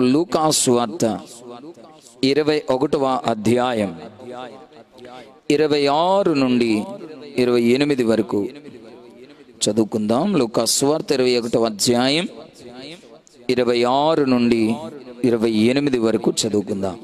లూకాసు వార్త ఇరవై ఒకటవ అధ్యాయం ఇరవై ఆరు నుండి ఇరవై ఎనిమిది వరకు చదువుకుందాం లూకాసు వార్త ఇరవై ఒకటవ అధ్యాయం ఇరవై ఆరు నుండి ఇరవై ఎనిమిది వరకు చదువుకుందాం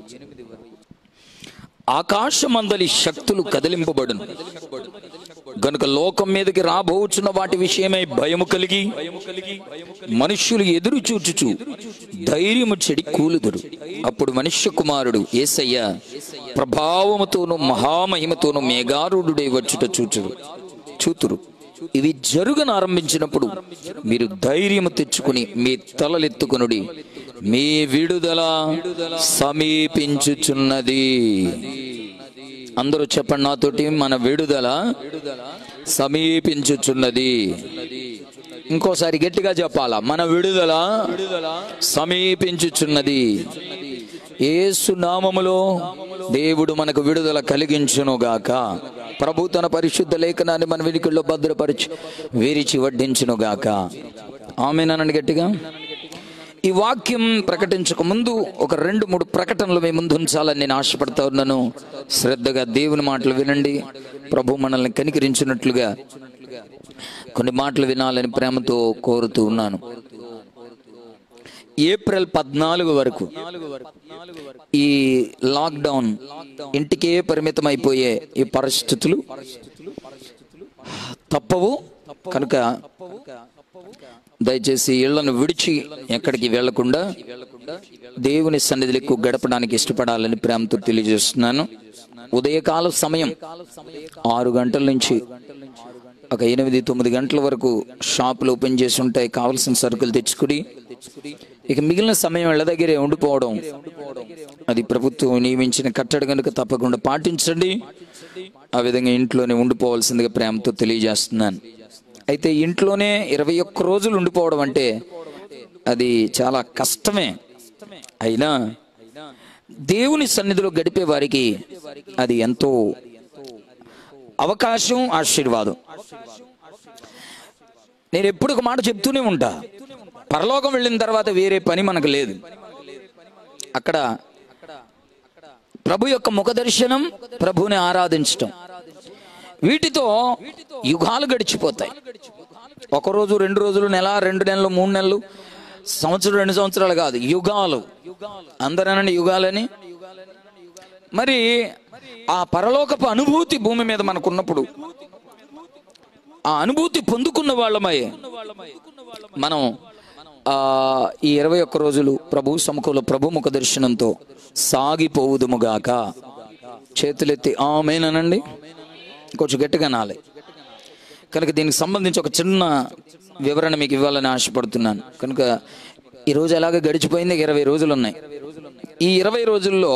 ఆకాశమందలి శక్తులు కదిలింపబడును గనుక లోకం మీదకి రాబోచున్న వాటి విషయమై భయము కలిగి మనుష్యులు ఎదురు చూచుచు ధైర్యము చెడి కూలుదురు అప్పుడు మనుష్య కుమారుడు ఏసయ్య ప్రభావముతోను మహామహిమతోను మేఘారుడుడై వచ్చుట చూచురు చూతురు ఇవి జరుగున ఆరంభించినప్పుడు మీరు ధైర్యము తెచ్చుకుని మీ తలలెత్తుకునుడి మీ విడుదల సమీపించుచున్నది అందరూ చెప్పండి నాతోటి మన విడుదల సమీపించుచున్నది ఇంకోసారి గట్టిగా చెప్పాలా మన విడుదల సమీపించుచున్నది ఏసు నామములో దేవుడు మనకు విడుదల కలిగించును గాక ప్రభు తన పరిశుద్ధ లేఖనాన్ని మన వెనుకల్లో భద్రపరిచి విరిచి వడ్డించును గాక ఆమెనానండి గట్టిగా ఈ వాక్యం ప్రకటించక ముందు ఒక రెండు మూడు ప్రకటనలు మీ ముందు ఉంచాలని నేను ఆశపడతా ఉన్నాను శ్రద్ధగా దేవుని మాటలు వినండి ప్రభు మనల్ని కనికరించినట్లుగా కొన్ని మాటలు వినాలని ప్రేమతో కోరుతూ ఉన్నాను ఏప్రిల్ పద్నాలుగు వరకు ఈ లాక్డౌన్ ఇంటికే పరిమితం అయిపోయే ఈ పరిస్థితులు తప్పవు కనుక దయచేసి ఇళ్లను విడిచి ఎక్కడికి వెళ్లకుండా దేవుని సన్నిధిలో ఎక్కువ గడపడానికి ఇష్టపడాలని ప్రేమతో తెలియజేస్తున్నాను ఉదయకాల సమయం ఆరు గంటల నుంచి ఒక ఎనిమిది తొమ్మిది గంటల వరకు షాపులు ఓపెన్ చేసి ఉంటాయి కావలసిన సరుకులు తెచ్చుకుని ఇక మిగిలిన సమయం ఇళ్ళ దగ్గరే ఉండిపోవడం అది ప్రభుత్వం నియమించిన కట్టడి కనుక తప్పకుండా పాటించండి ఆ విధంగా ఇంట్లోనే ఉండిపోవాల్సిందిగా ప్రేమతో తెలియజేస్తున్నాను అయితే ఇంట్లోనే ఇరవై ఒక్క రోజులు ఉండిపోవడం అంటే అది చాలా కష్టమే అయినా దేవుని సన్నిధిలో గడిపే వారికి అది ఎంతో అవకాశం ఆశీర్వాదం నేను ఎప్పుడు ఒక మాట చెప్తూనే ఉంటా పరలోకం వెళ్ళిన తర్వాత వేరే పని మనకు లేదు అక్కడ ప్రభు యొక్క ముఖ దర్శనం ప్రభుని ఆరాధించటం వీటితో యుగాలు గడిచిపోతాయి ఒక రోజు రెండు రోజులు నెల రెండు నెలలు మూడు నెలలు సంవత్సరం రెండు సంవత్సరాలు కాదు యుగాలు అందరనండి యుగాలని మరి ఆ పరలోకపు అనుభూతి భూమి మీద మనకున్నప్పుడు ఆ అనుభూతి పొందుకున్న వాళ్ళమై మనం ఆ ఈ ఇరవై ఒక్క రోజులు ప్రభు సముఖంలో ప్రభు ముఖ దర్శనంతో సాగిపోవుదుముగాక చేతులెత్తి ఆమెనండి కొంచెం గట్టిగా నాలే కనుక దీనికి సంబంధించి ఒక చిన్న వివరణ మీకు ఇవ్వాలని ఆశపడుతున్నాను కనుక ఈ రోజు ఎలాగ గడిచిపోయింది ఇరవై రోజులు ఉన్నాయి ఈ ఇరవై రోజుల్లో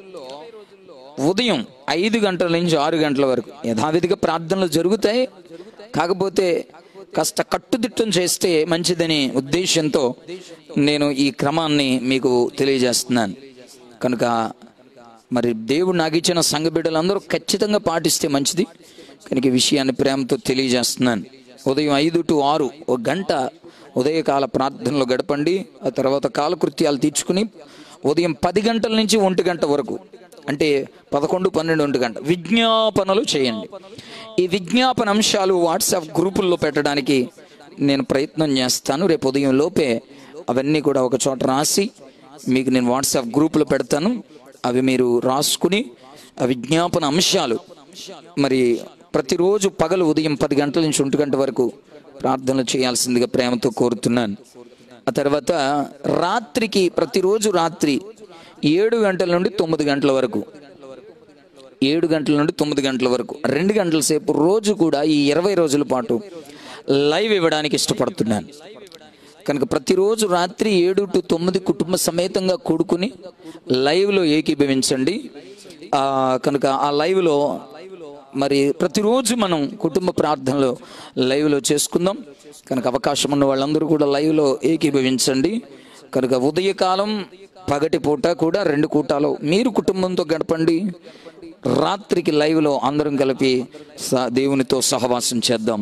ఉదయం ఐదు గంటల నుంచి ఆరు గంటల వరకు యథావిధిగా ప్రార్థనలు జరుగుతాయి కాకపోతే కాస్త కట్టుదిట్టం చేస్తే మంచిదని ఉద్దేశంతో నేను ఈ క్రమాన్ని మీకు తెలియజేస్తున్నాను కనుక మరి దేవుడు నాకు ఇచ్చిన సంఘ బిడ్డలందరూ ఖచ్చితంగా పాటిస్తే మంచిది కనుక ఈ విషయాన్ని ప్రేమతో తెలియజేస్తున్నాను ఉదయం ఐదు టు ఆరు ఒక గంట ఉదయకాల ప్రార్థనలో గడపండి ఆ తర్వాత కాలకృత్యాలు తీర్చుకుని ఉదయం పది గంటల నుంచి ఒంటి గంట వరకు అంటే పదకొండు పన్నెండు ఒంటి గంట విజ్ఞాపనలు చేయండి ఈ విజ్ఞాపన అంశాలు వాట్సాప్ గ్రూపుల్లో పెట్టడానికి నేను ప్రయత్నం చేస్తాను రేపు ఉదయం లోపే అవన్నీ కూడా ఒక చోట రాసి మీకు నేను వాట్సాప్ గ్రూపులో పెడతాను అవి మీరు రాసుకుని ఆ విజ్ఞాపన అంశాలు మరి ప్రతిరోజు పగలు ఉదయం పది గంటల నుంచి ఒంటి గంట వరకు ప్రార్థనలు చేయాల్సిందిగా ప్రేమతో కోరుతున్నాను ఆ తర్వాత రాత్రికి ప్రతిరోజు రాత్రి ఏడు గంటల నుండి తొమ్మిది గంటల వరకు ఏడు గంటల నుండి తొమ్మిది గంటల వరకు రెండు గంటల సేపు రోజు కూడా ఈ ఇరవై రోజుల పాటు లైవ్ ఇవ్వడానికి ఇష్టపడుతున్నాను కనుక ప్రతిరోజు రాత్రి ఏడు టు తొమ్మిది కుటుంబ సమేతంగా కూడుకుని లైవ్లో ఏకీభవించండి ఆ, కనుక ఆ లైవ్లో మరి ప్రతిరోజు మనం కుటుంబ ప్రార్థనలో లైవ్లో చేసుకుందాం కనుక అవకాశం ఉన్న వాళ్ళందరూ కూడా లైవ్లో ఏకీభవించండి కనుక ఉదయకాలం పగటి పూట కూడా రెండు కూటాలు మీరు కుటుంబంతో గడపండి రాత్రికి లైవ్లో అందరం కలిపి స- దేవునితో సహవాసం చేద్దాం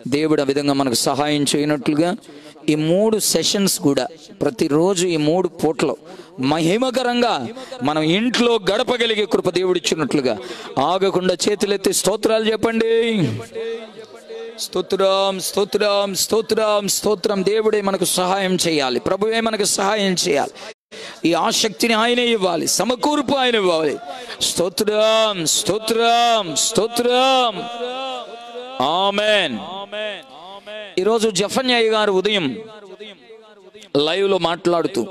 దేవుడు ఆ విధంగా మనకు సహాయం చేయనట్లుగా ఈ మూడు సెషన్స్ కూడా ప్రతిరోజు ఈ మూడు పూటలు మహిమకరంగా మనం ఇంట్లో గడపగలిగే కృప దేవుడు ఇచ్చినట్లుగా ఆగకుండా చేతులెత్తి స్తోత్రాలు చెప్పండి స్తోత్రం స్తోత్రం స్తోత్రం స్తోత్రం దేవుడే మనకు సహాయం చేయాలి ప్రభువే మనకు సహాయం చేయాలి ఈ ఆసక్తిని ఆయనే ఇవ్వాలి సమకూర్పు ఆయన ఇవ్వాలి స్తోత్రం స్తోత్రం స్తోత్రం ఆమెన్ ఈరోజు జఫన్యాయి గారు ఉదయం లైవ్ లో మాట్లాడుతూ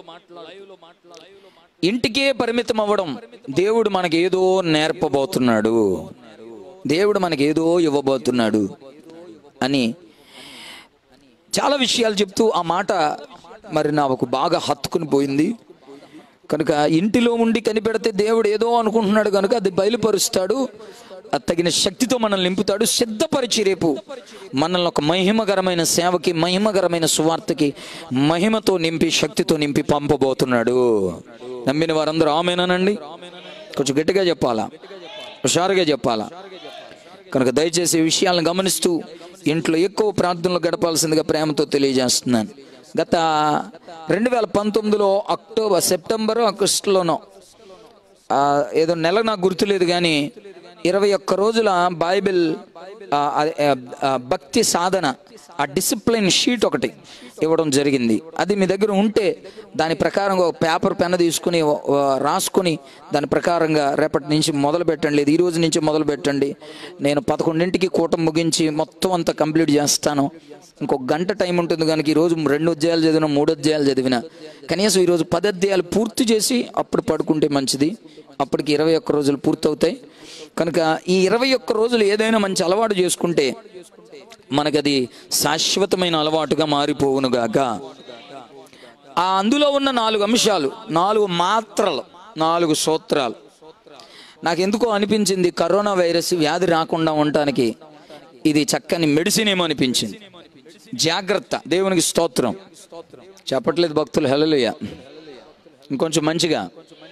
ఇంటికే పరిమితం అవ్వడం దేవుడు మనకి ఏదో నేర్పబోతున్నాడు దేవుడు మనకి ఏదో ఇవ్వబోతున్నాడు అని చాలా విషయాలు చెప్తూ ఆ మాట మరి నాకు బాగా హత్తుకుని పోయింది కనుక ఇంటిలో ఉండి కనిపెడితే దేవుడు ఏదో అనుకుంటున్నాడు కనుక అది బయలుపరుస్తాడు అది తగిన శక్తితో మనల్ని నింపుతాడు సిద్ధపరిచి రేపు మనల్ని ఒక మహిమకరమైన సేవకి మహిమకరమైన సువార్తకి మహిమతో నింపి శక్తితో నింపి పంపబోతున్నాడు నమ్మిన వారందరూ ఆమెనానండి కొంచెం గట్టిగా చెప్పాలా హుషారుగా చెప్పాలా కనుక దయచేసి ఈ విషయాలను గమనిస్తూ ఇంట్లో ఎక్కువ ప్రార్థనలు గడపాల్సిందిగా ప్రేమతో తెలియజేస్తున్నాను గత రెండు వేల పంతొమ్మిదిలో అక్టోబర్ సెప్టెంబర్ ఆగస్టులోనో ఆ, ఏదో నెల నాకు గుర్తులేదు కానీ ఇరవై ఒక్క రోజుల బైబిల్ ఆ, ఆ, ఆ, భక్తి సాధన ఆ డిసిప్లిన్ షీట్ ఒకటి ఇవ్వడం జరిగింది అది మీ దగ్గర ఉంటే దాని ప్రకారంగా ఒక పేపర్ పెన్ తీసుకుని ఓ, రాసుకుని దాని ప్రకారంగా రేపటి నుంచి మొదలు పెట్టండి లేదు ఈ రోజు నుంచి మొదలు పెట్టండి నేను పదకొండింటికి కూటం ముగించి మొత్తం అంతా కంప్లీట్ చేస్తాను ఇంకొక గంట టైం ఉంటుంది కనుక ఈరోజు రెండు అధ్యాయాలు చదివిన మూడు అధ్యాయాలు చదివిన కనీసం ఈరోజు పది అధ్యాయాలు పూర్తి చేసి అప్పుడు పడుకుంటే మంచిది అప్పటికి ఇరవై ఒక్క రోజులు పూర్తవుతాయి కనుక ఈ ఇరవై ఒక్క రోజులు ఏదైనా మంచి అలవాటు చేసుకుంటే మనకది శాశ్వతమైన అలవాటుగా మారిపోవునుగాక ఆ అందులో ఉన్న నాలుగు అంశాలు నాలుగు మాత్రలు నాలుగు సూత్రాలు నాకు ఎందుకో అనిపించింది కరోనా వైరస్ వ్యాధి రాకుండా ఉండటానికి ఇది చక్కని మెడిసిన్ ఏమో అనిపించింది జాగ్రత్త దేవునికి స్తోత్రం చెప్పట్లేదు భక్తులు హలలుయ ఇంకొంచెం మంచిగా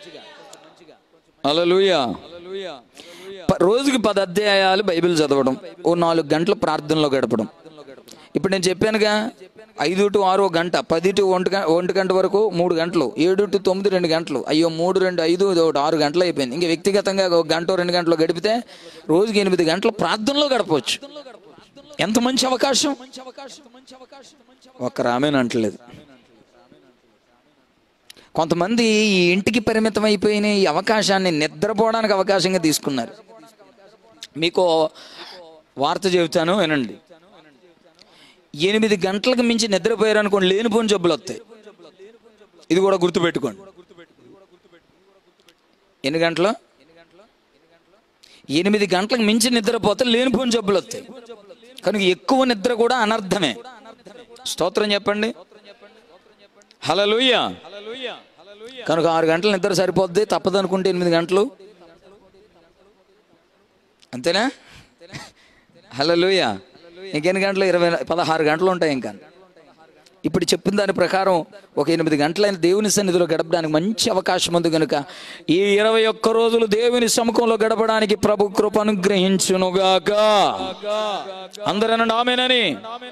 హలలుయ ప- రోజుకి పది అధ్యాయాలు బైబిల్ చదవడం ఓ నాలుగు గంటలు ప్రార్థనలో గడపడం ఇప్పుడు నేను చెప్పానుగా ఐదు టు ఆరు ఒక గంట పది టు ఒంటి గంట ఒంటి గంట వరకు మూడు గంటలు ఏడు టు తొమ్మిది రెండు గంటలు అయ్యో మూడు రెండు ఐదు ఇది ఒకటి ఆరు గంటలు అయిపోయింది ఇంకా వ్యక్తిగతంగా ఒక గంట రెండు గంటలు గడిపితే రోజుకి ఎనిమిది గంటలు ప్రార్థనలో గడపవచ్చు ఎంత మంచి అవకాశం ఒక్క రామేన అంటలేదు కొంతమంది ఈ ఇంటికి పరిమితం అయిపోయిన ఈ అవకాశాన్ని నిద్రపోవడానికి అవకాశంగా తీసుకున్నారు మీకు వార్త చెబుతాను వినండి ఎనిమిది గంటలకు మించి నిద్రపోయారు అనుకోండి లేనిపోని జబ్బులు వస్తాయి ఇది కూడా గుర్తుపెట్టుకోండి ఎన్ని గంటలు ఎనిమిది గంటలకు మించి నిద్రపోతే లేనిపోని జబ్బులు వస్తాయి కనుక ఎక్కువ నిద్ర కూడా అనర్థమే స్తోత్రం చెప్పండి హలలుయ కనుక ఆరు గంటల నిద్ర సరిపోద్ది తప్పదనుకుంటే ఎనిమిది గంటలు అంతేనా హలలుయ ఇంకెన్ని గంటలు ఇరవై పదహారు గంటలు ఉంటాయి ఇంకా ఇప్పుడు చెప్పిన దాని ప్రకారం ఒక ఎనిమిది గంటలైన దేవుని సన్నిధిలో గడపడానికి మంచి అవకాశం ఉంది కనుక ఈ ఇరవై ఒక్క రోజులు దేవుని సముఖంలో గడపడానికి ప్రభు కృప అనుగ్రహించునుగాక అందరూ ఆమెనని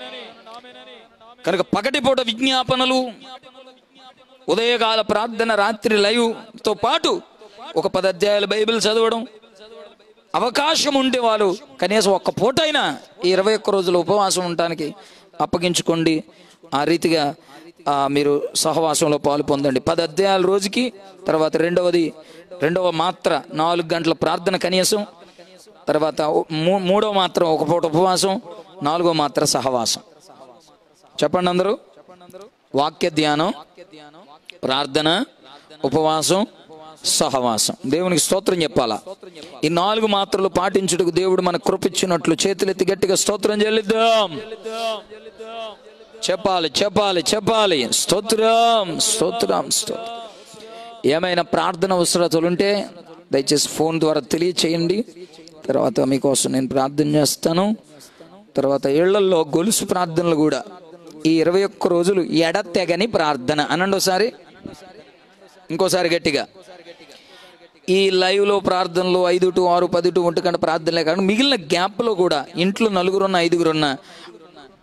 కనుక పగటిపూట విజ్ఞాపనలు ఉదయకాల ప్రార్థన రాత్రి లైవ్ తో పాటు ఒక పది అధ్యాయాలు బైబిల్ చదవడం అవకాశం ఉంటే వాళ్ళు కనీసం ఒక్క పూట అయినా ఈ ఇరవై ఒక్క రోజులు ఉపవాసం ఉండటానికి అప్పగించుకోండి ఆ రీతిగా ఆ, మీరు సహవాసంలో పాలు పొందండి పది అధ్యాయాల రోజుకి తర్వాత రెండవది రెండవ మాత్ర నాలుగు గంటల ప్రార్థన కనీసం తర్వాత మూ- మూడవ మాత్రం ఒక పూట ఉపవాసం నాలుగో మాత్ర సహవాసం చెప్పండి అందరూ వాక్య ధ్యానం ప్రార్థన ఉపవాసం సహవాసం దేవునికి స్తోత్రం చెప్పాలా ఈ నాలుగు మాత్రలు పాటించుటకు దేవుడు మనకు కృపించినట్లు చేతులెత్తి గట్టిగా స్తోత్రం చెల్లిద్దాం చెప్పాలి చెప్పాలి చెప్పాలి స్తోత్రం స్తోత్రం స్తోత్రం ఏమైనా ప్రార్థన అవసరతలు ఉంటే దయచేసి ఫోన్ ద్వారా తెలియచేయండి తర్వాత మీకోసం నేను ప్రార్థన చేస్తాను తర్వాత ఇళ్లలో గొలుసు ప్రార్థనలు కూడా ఈ ఇరవై ఒక్క రోజులు ఎడతెగని ప్రార్థన అనండి ఒకసారి ఇంకోసారి గట్టిగా ఈ లైవ్ లో ప్రార్థనలు ఐదు టు ఆరు పది టు ఒంటి గంట ప్రార్థనలే కాకుండా మిగిలిన గ్యాప్ లో కూడా ఇంట్లో నలుగురున్న ఐదుగురున్న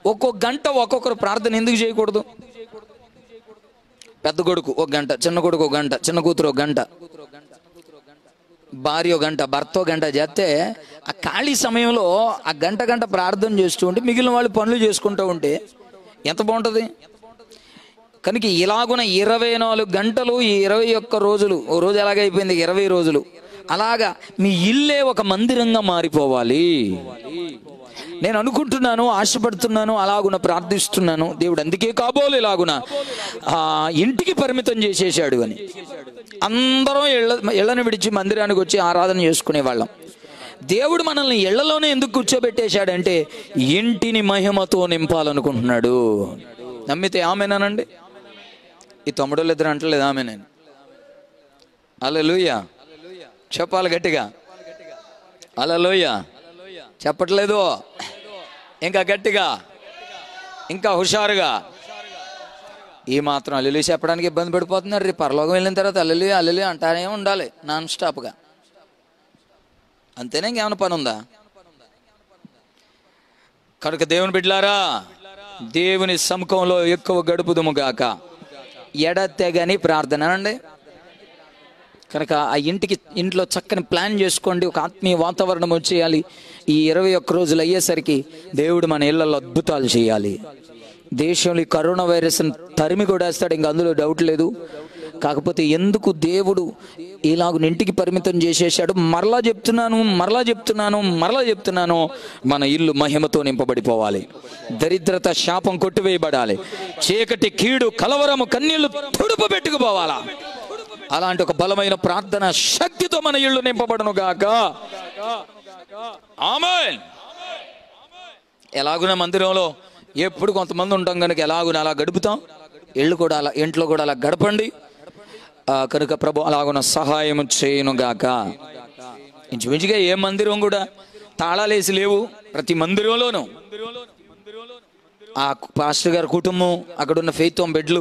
ఒక్కొక్క గంట ఒక్కొక్కరు ప్రార్థన ఎందుకు చేయకూడదు పెద్ద కొడుకు ఒక గంట చిన్న కొడుకు ఒక గంట చిన్న కూతురు ఒక గంట భార్య ఒక గంట భర్త ఒక గంట చేస్తే ఆ ఖాళీ సమయంలో ఆ గంట గంట ప్రార్థన చేస్తూ ఉంటే మిగిలిన వాళ్ళు పనులు చేసుకుంటూ ఉంటే ఎంత బాగుంటుంది కనుక ఇలాగున ఇరవై నాలుగు గంటలు ఈ ఇరవై ఒక్క రోజులు ఓ రోజు ఎలాగైపోయింది ఇరవై రోజులు అలాగా మీ ఇల్లే ఒక మందిరంగా మారిపోవాలి నేను అనుకుంటున్నాను ఆశపడుతున్నాను అలాగున ప్రార్థిస్తున్నాను దేవుడు అందుకే కాబోలు ఇలాగున ఆ ఇంటికి పరిమితం చేసేసాడు అని అందరం ఇళ్ళ ఇళ్ళని విడిచి మందిరానికి వచ్చి ఆరాధన చేసుకునే వాళ్ళం దేవుడు మనల్ని ఇళ్లలోనే ఎందుకు కూర్చోబెట్టేశాడంటే ఇంటిని మహిమతో నింపాలనుకుంటున్నాడు నమ్మితే ఆమెనానండి ఈ తమ్ముడు ఇద్దరు అంటలేదు ఆమె నేను అలలుయ చెప్పాలి గట్టిగా అలలోయ చెప్పట్లేదు ఇంకా గట్టిగా ఇంకా హుషారుగా ఈ మాత్రం అల్లెలు చెప్పడానికి ఇబ్బంది పడిపోతున్నారు రేపు పరలోకం వెళ్ళిన తర్వాత అల్లెలు అల్లెలు అంటానే ఉండాలి నాన్ స్టాప్గా అంతేనే ఇంకేమైనా పని ఉందా కనుక దేవుని బిడ్డలారా దేవుని సముఖంలో ఎక్కువ గడుపుదుము గాక ఎడతెగని ప్రార్థన అండి కనుక ఆ ఇంటికి ఇంట్లో చక్కని ప్లాన్ చేసుకోండి ఒక ఆత్మీయ వాతావరణం వచ్చేయాలి ఈ ఇరవై ఒక్క రోజులు అయ్యేసరికి దేవుడు మన ఇళ్లలో అద్భుతాలు చేయాలి దేశంలో ఈ కరోనా వైరస్ని తరిమి కొడేస్తాడు ఇంకా అందులో డౌట్ లేదు కాకపోతే ఎందుకు దేవుడు ఇలాగ ఇంటికి పరిమితం చేసేసాడు మరలా చెప్తున్నాను మరలా చెప్తున్నాను మరలా చెప్తున్నాను మన ఇల్లు మహిమతో నింపబడిపోవాలి దరిద్రత శాపం కొట్టివేయబడాలి చీకటి కీడు కలవరము కన్నీళ్లు తుడుపు పెట్టుకుపోవాలా అలాంటి ఒక బలమైన ప్రార్థన శక్తితో మన ఇల్లు నింపబడను గాక ఆమేన్ ఎలాగున మందిరంలో ఎప్పుడు కొంతమంది ఉంటాం కనుక ఎలాగున అలా గడుపుతాం ఇళ్ళు కూడా అలా ఇంట్లో కూడా అలా గడపండి ఆ, కనుక ప్రభు అలాగున సహాయం చేయను గాక ఇంచుమించుగా ఏ మందిరం కూడా తాళాలేసి లేవు ప్రతి మందిరంలోనూ ఆ పాస్టర్ గారి కుటుంబం అక్కడ ఉన్న ఫెయిత్ బెడ్లు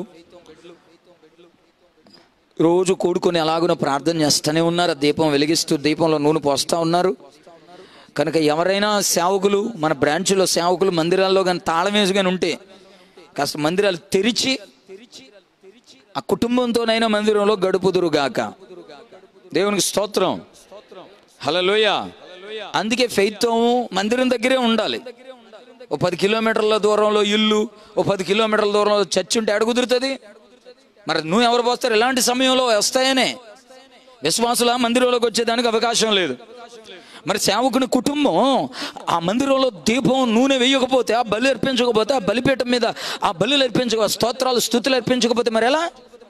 రోజు కూడుకొని అలాగున ప్రార్థన చేస్తూనే ఉన్నారు ఆ దీపం వెలిగిస్తూ దీపంలో నూనె పోస్తూ ఉన్నారు కనుక ఎవరైనా సేవకులు మన బ్రాంచ్లో సేవకులు మందిరాల్లో కానీ తాళం వేసి కానీ ఉంటే కాస్త మందిరాలు తెరిచి ఆ కుటుంబంతోనైనా మందిరంలో గడుపుదురుగాక దేవునికి స్తోత్రం హలోయ అందుకే ఫెయిత్వం మందిరం దగ్గరే ఉండాలి ఓ పది కిలోమీటర్ల దూరంలో ఇల్లు ఓ పది కిలోమీటర్ల దూరంలో చర్చి ఉంటే ఎడ కుదురుతుంది మరి నువ్వు ఎవరు పోస్తారు ఇలాంటి సమయంలో వస్తాయనే విశ్వాసుల మందిరంలోకి వచ్చేదానికి అవకాశం లేదు మరి సేవకుని కుటుంబం ఆ మందిరంలో దీపం నూనె వేయకపోతే ఆ బలి అర్పించకపోతే ఆ బలిపీఠం మీద ఆ బలులు అర్పించక స్తోత్రాలు స్థుతులు అర్పించకపోతే మరి ఎలా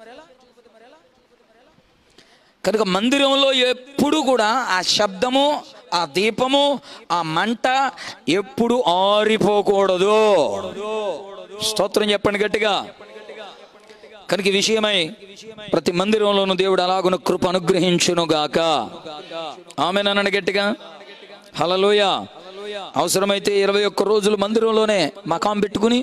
కనుక మందిరంలో ఎప్పుడు కూడా ఆ శబ్దము ఆ దీపము ఆ మంట ఎప్పుడు ఆరిపోకూడదు స్తోత్రం చెప్పండి గట్టిగా కనుక ఈ విషయమై ప్రతి మందిరంలోనూ దేవుడు అలాగున కృప అనుగ్రహించును గాక ఆమె నన్ను గట్టిగా హలలోయ అవసరమైతే ఇరవై ఒక్క రోజులు మందిరంలోనే మకాం పెట్టుకుని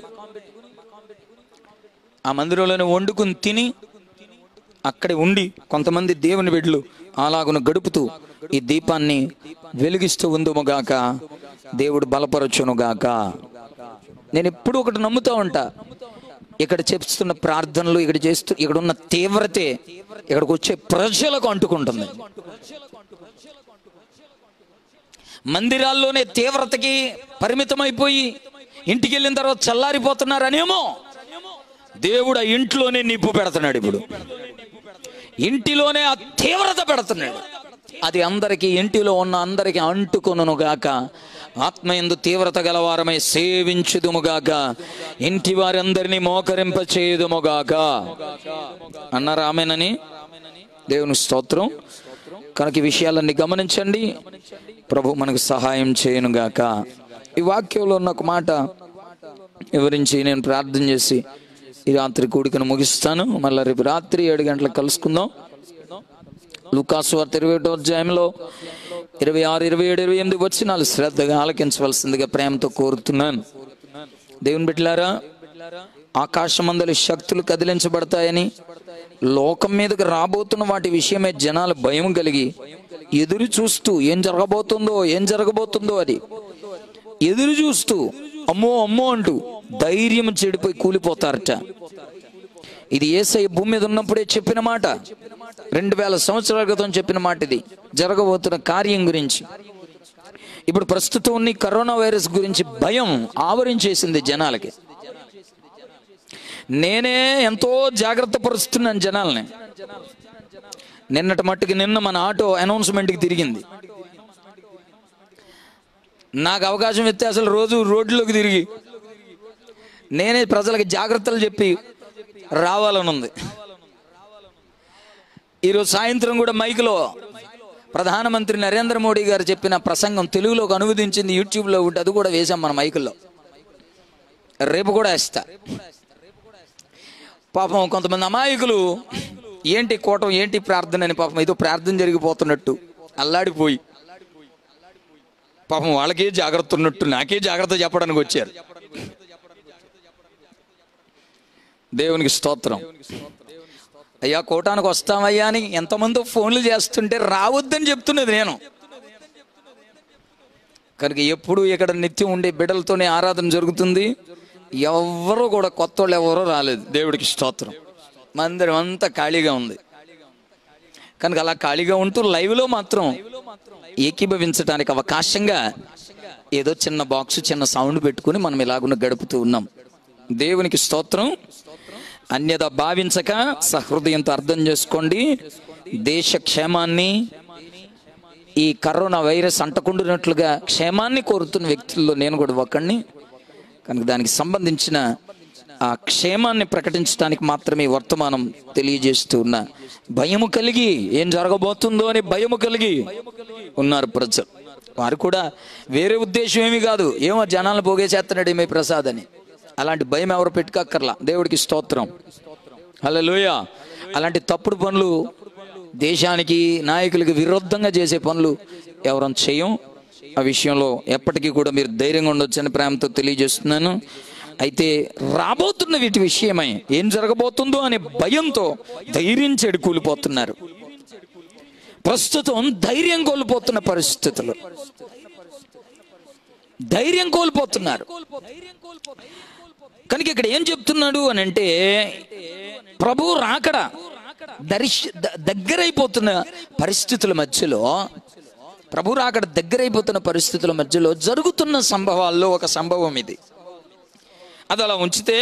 ఆ మందిరంలోనే వండుకుని తిని అక్కడే ఉండి కొంతమంది దేవుని బిడ్డలు అలాగున గడుపుతూ ఈ దీపాన్ని వెలిగిస్తూ ఉందుముగాక దేవుడు బలపరచునుగాక నేను ఎప్పుడు ఒకటి నమ్ముతూ ఉంటా ఇక్కడ చేస్తున్న ప్రార్థనలు ఇక్కడ చేస్తూ ఇక్కడ ఉన్న తీవ్రతే ఇక్కడికి వచ్చే ప్రజలకు అంటుకుంటుంది మందిరాల్లోనే తీవ్రతకి పరిమితమైపోయి ఇంటికి వెళ్ళిన తర్వాత చల్లారిపోతున్నారనేమో దేవుడు ఆ ఇంట్లోనే నిప్పు పెడుతున్నాడు ఇప్పుడు ఇంటిలోనే ఆ తీవ్రత పెడుతున్నాడు అది అందరికీ ఇంటిలో ఉన్న అందరికీ అంటుకొనును గాక ఆత్మ ఎందు తీవ్రత గలవారమై సేవించుదుముగాక ఇంటి వారందరినీ మోకరింప చేయుదుముగాక అన్నారు ఆమెనని దేవుని స్తోత్రం కనుక ఈ విషయాలన్నీ గమనించండి ప్రభు మనకు సహాయం చేయనుగాక ఈ వాక్యంలో ఉన్న ఒక మాట వివరించి నేను ప్రార్థన చేసి ఈ రాత్రి కూడికను ముగిస్తాను మళ్ళీ రేపు రాత్రి ఏడు గంటలకు కలుసుకుందాం లుకాసు వార్త ఇరవై ఒకటో అధ్యాయంలో ఇరవై ఆరు ఇరవై ఏడు ఇరవై ఎనిమిది వచ్చి నాలుగు శ్రద్ధగా ఆలకించవలసిందిగా ప్రేమతో కోరుతున్నాను దేవుని బిడ్డలారా ఆకాశమందలి శక్తులు కదిలించబడతాయని లోకం మీదకి రాబోతున్న వాటి విషయమే జనాలు భయం కలిగి ఎదురు చూస్తూ ఏం జరగబోతుందో ఏం జరగబోతుందో అది ఎదురు చూస్తూ అమ్మో అమ్మో అంటూ ధైర్యం చెడిపోయి కూలిపోతారట ఇది ఏసై భూమి మీద ఉన్నప్పుడే చెప్పిన మాట రెండు వేల సంవత్సరాల క్రితం చెప్పిన మాట ఇది జరగబోతున్న కార్యం గురించి ఇప్పుడు ప్రస్తుతం ఉన్న ఈ కరోనా వైరస్ గురించి భయం ఆవరించేసింది జనాలకి నేనే ఎంతో జాగ్రత్త పరుస్తున్నాను జనాల్ని నిన్నటి మట్టుకి నిన్న మన ఆటో అనౌన్స్మెంట్కి తిరిగింది నాకు అవకాశం ఇస్తే అసలు రోజు రోడ్లోకి తిరిగి నేనే ప్రజలకి జాగ్రత్తలు చెప్పి రావాలని ఉంది ఈరోజు సాయంత్రం కూడా మైక్లో ప్రధానమంత్రి నరేంద్ర మోడీ గారు చెప్పిన ప్రసంగం తెలుగులోకి అనువదించింది యూట్యూబ్లో ఉంటే అది కూడా వేసాం మన మైకుల్లో రేపు కూడా వేస్తా పాపం కొంతమంది అమాయకులు ఏంటి కోటం ఏంటి ప్రార్థన అని పాపం ఏదో ప్రార్థన జరిగిపోతున్నట్టు అల్లాడిపోయి పాపం వాళ్ళకే జాగ్రత్త ఉన్నట్టు నాకే జాగ్రత్త చెప్పడానికి వచ్చారు దేవునికి స్తోత్రం అయ్యా కోటానికి వస్తామయ్యా అని ఎంతమంది ఫోన్లు చేస్తుంటే రావద్దని చెప్తున్నది నేను కనుక ఎప్పుడు ఇక్కడ నిత్యం ఉండే బిడ్డలతోనే ఆరాధన జరుగుతుంది ఎవరు కూడా కొత్త వాళ్ళు ఎవరో రాలేదు దేవుడికి స్తోత్రం మందిరం అంతా ఖాళీగా ఉంది కనుక అలా ఖాళీగా ఉంటూ లైవ్లో మాత్రం ఏకీభవించడానికి అవకాశంగా ఏదో చిన్న బాక్స్ చిన్న సౌండ్ పెట్టుకుని మనం ఇలాగున్న గడుపుతూ ఉన్నాం దేవునికి స్తోత్రం అన్యద భావించక సహృదయంతో అర్థం చేసుకోండి దేశ క్షేమాన్ని ఈ కరోనా వైరస్ అంటకుండినట్లుగా క్షేమాన్ని కోరుతున్న వ్యక్తుల్లో నేను కూడా ఒకడిని కనుక దానికి సంబంధించిన ఆ క్షేమాన్ని ప్రకటించడానికి మాత్రమే ఈ వర్తమానం తెలియజేస్తూ ఉన్న భయము కలిగి ఏం జరగబోతుందో అని భయము కలిగి ఉన్నారు ప్రజలు వారు కూడా వేరే ఉద్దేశం ఏమీ కాదు ఏమో జనాలను పోగేసేస్తున్నాడు ఏమీ ప్రసాద్ అని అలాంటి భయం ఎవరు పెట్టుకక్కర్లా దేవుడికి స్తోత్రం హల్లెలూయ అలాంటి తప్పుడు పనులు దేశానికి నాయకులకి విరుద్ధంగా చేసే పనులు ఎవరం చేయం ఆ విషయంలో ఎప్పటికీ కూడా మీరు ధైర్యంగా ఉండొచ్చని ప్రేమతో తెలియజేస్తున్నాను అయితే రాబోతున్న వీటి విషయమై ఏం జరగబోతుందో అనే భయంతో ధైర్యం చెడు కూలిపోతున్నారు ప్రస్తుతం ధైర్యం కోల్పోతున్న పరిస్థితులు ధైర్యం కోల్పోతున్నారు కనుక ఇక్కడ ఏం చెప్తున్నాడు అని అంటే ప్రభు రాకడ దర్శ ద- దగ్గరైపోతున్న పరిస్థితుల మధ్యలో ప్రభు రాకడ దగ్గరైపోతున్న పరిస్థితుల మధ్యలో జరుగుతున్న సంభవాల్లో ఒక సంభవం ఇది అది అలా ఉంచితే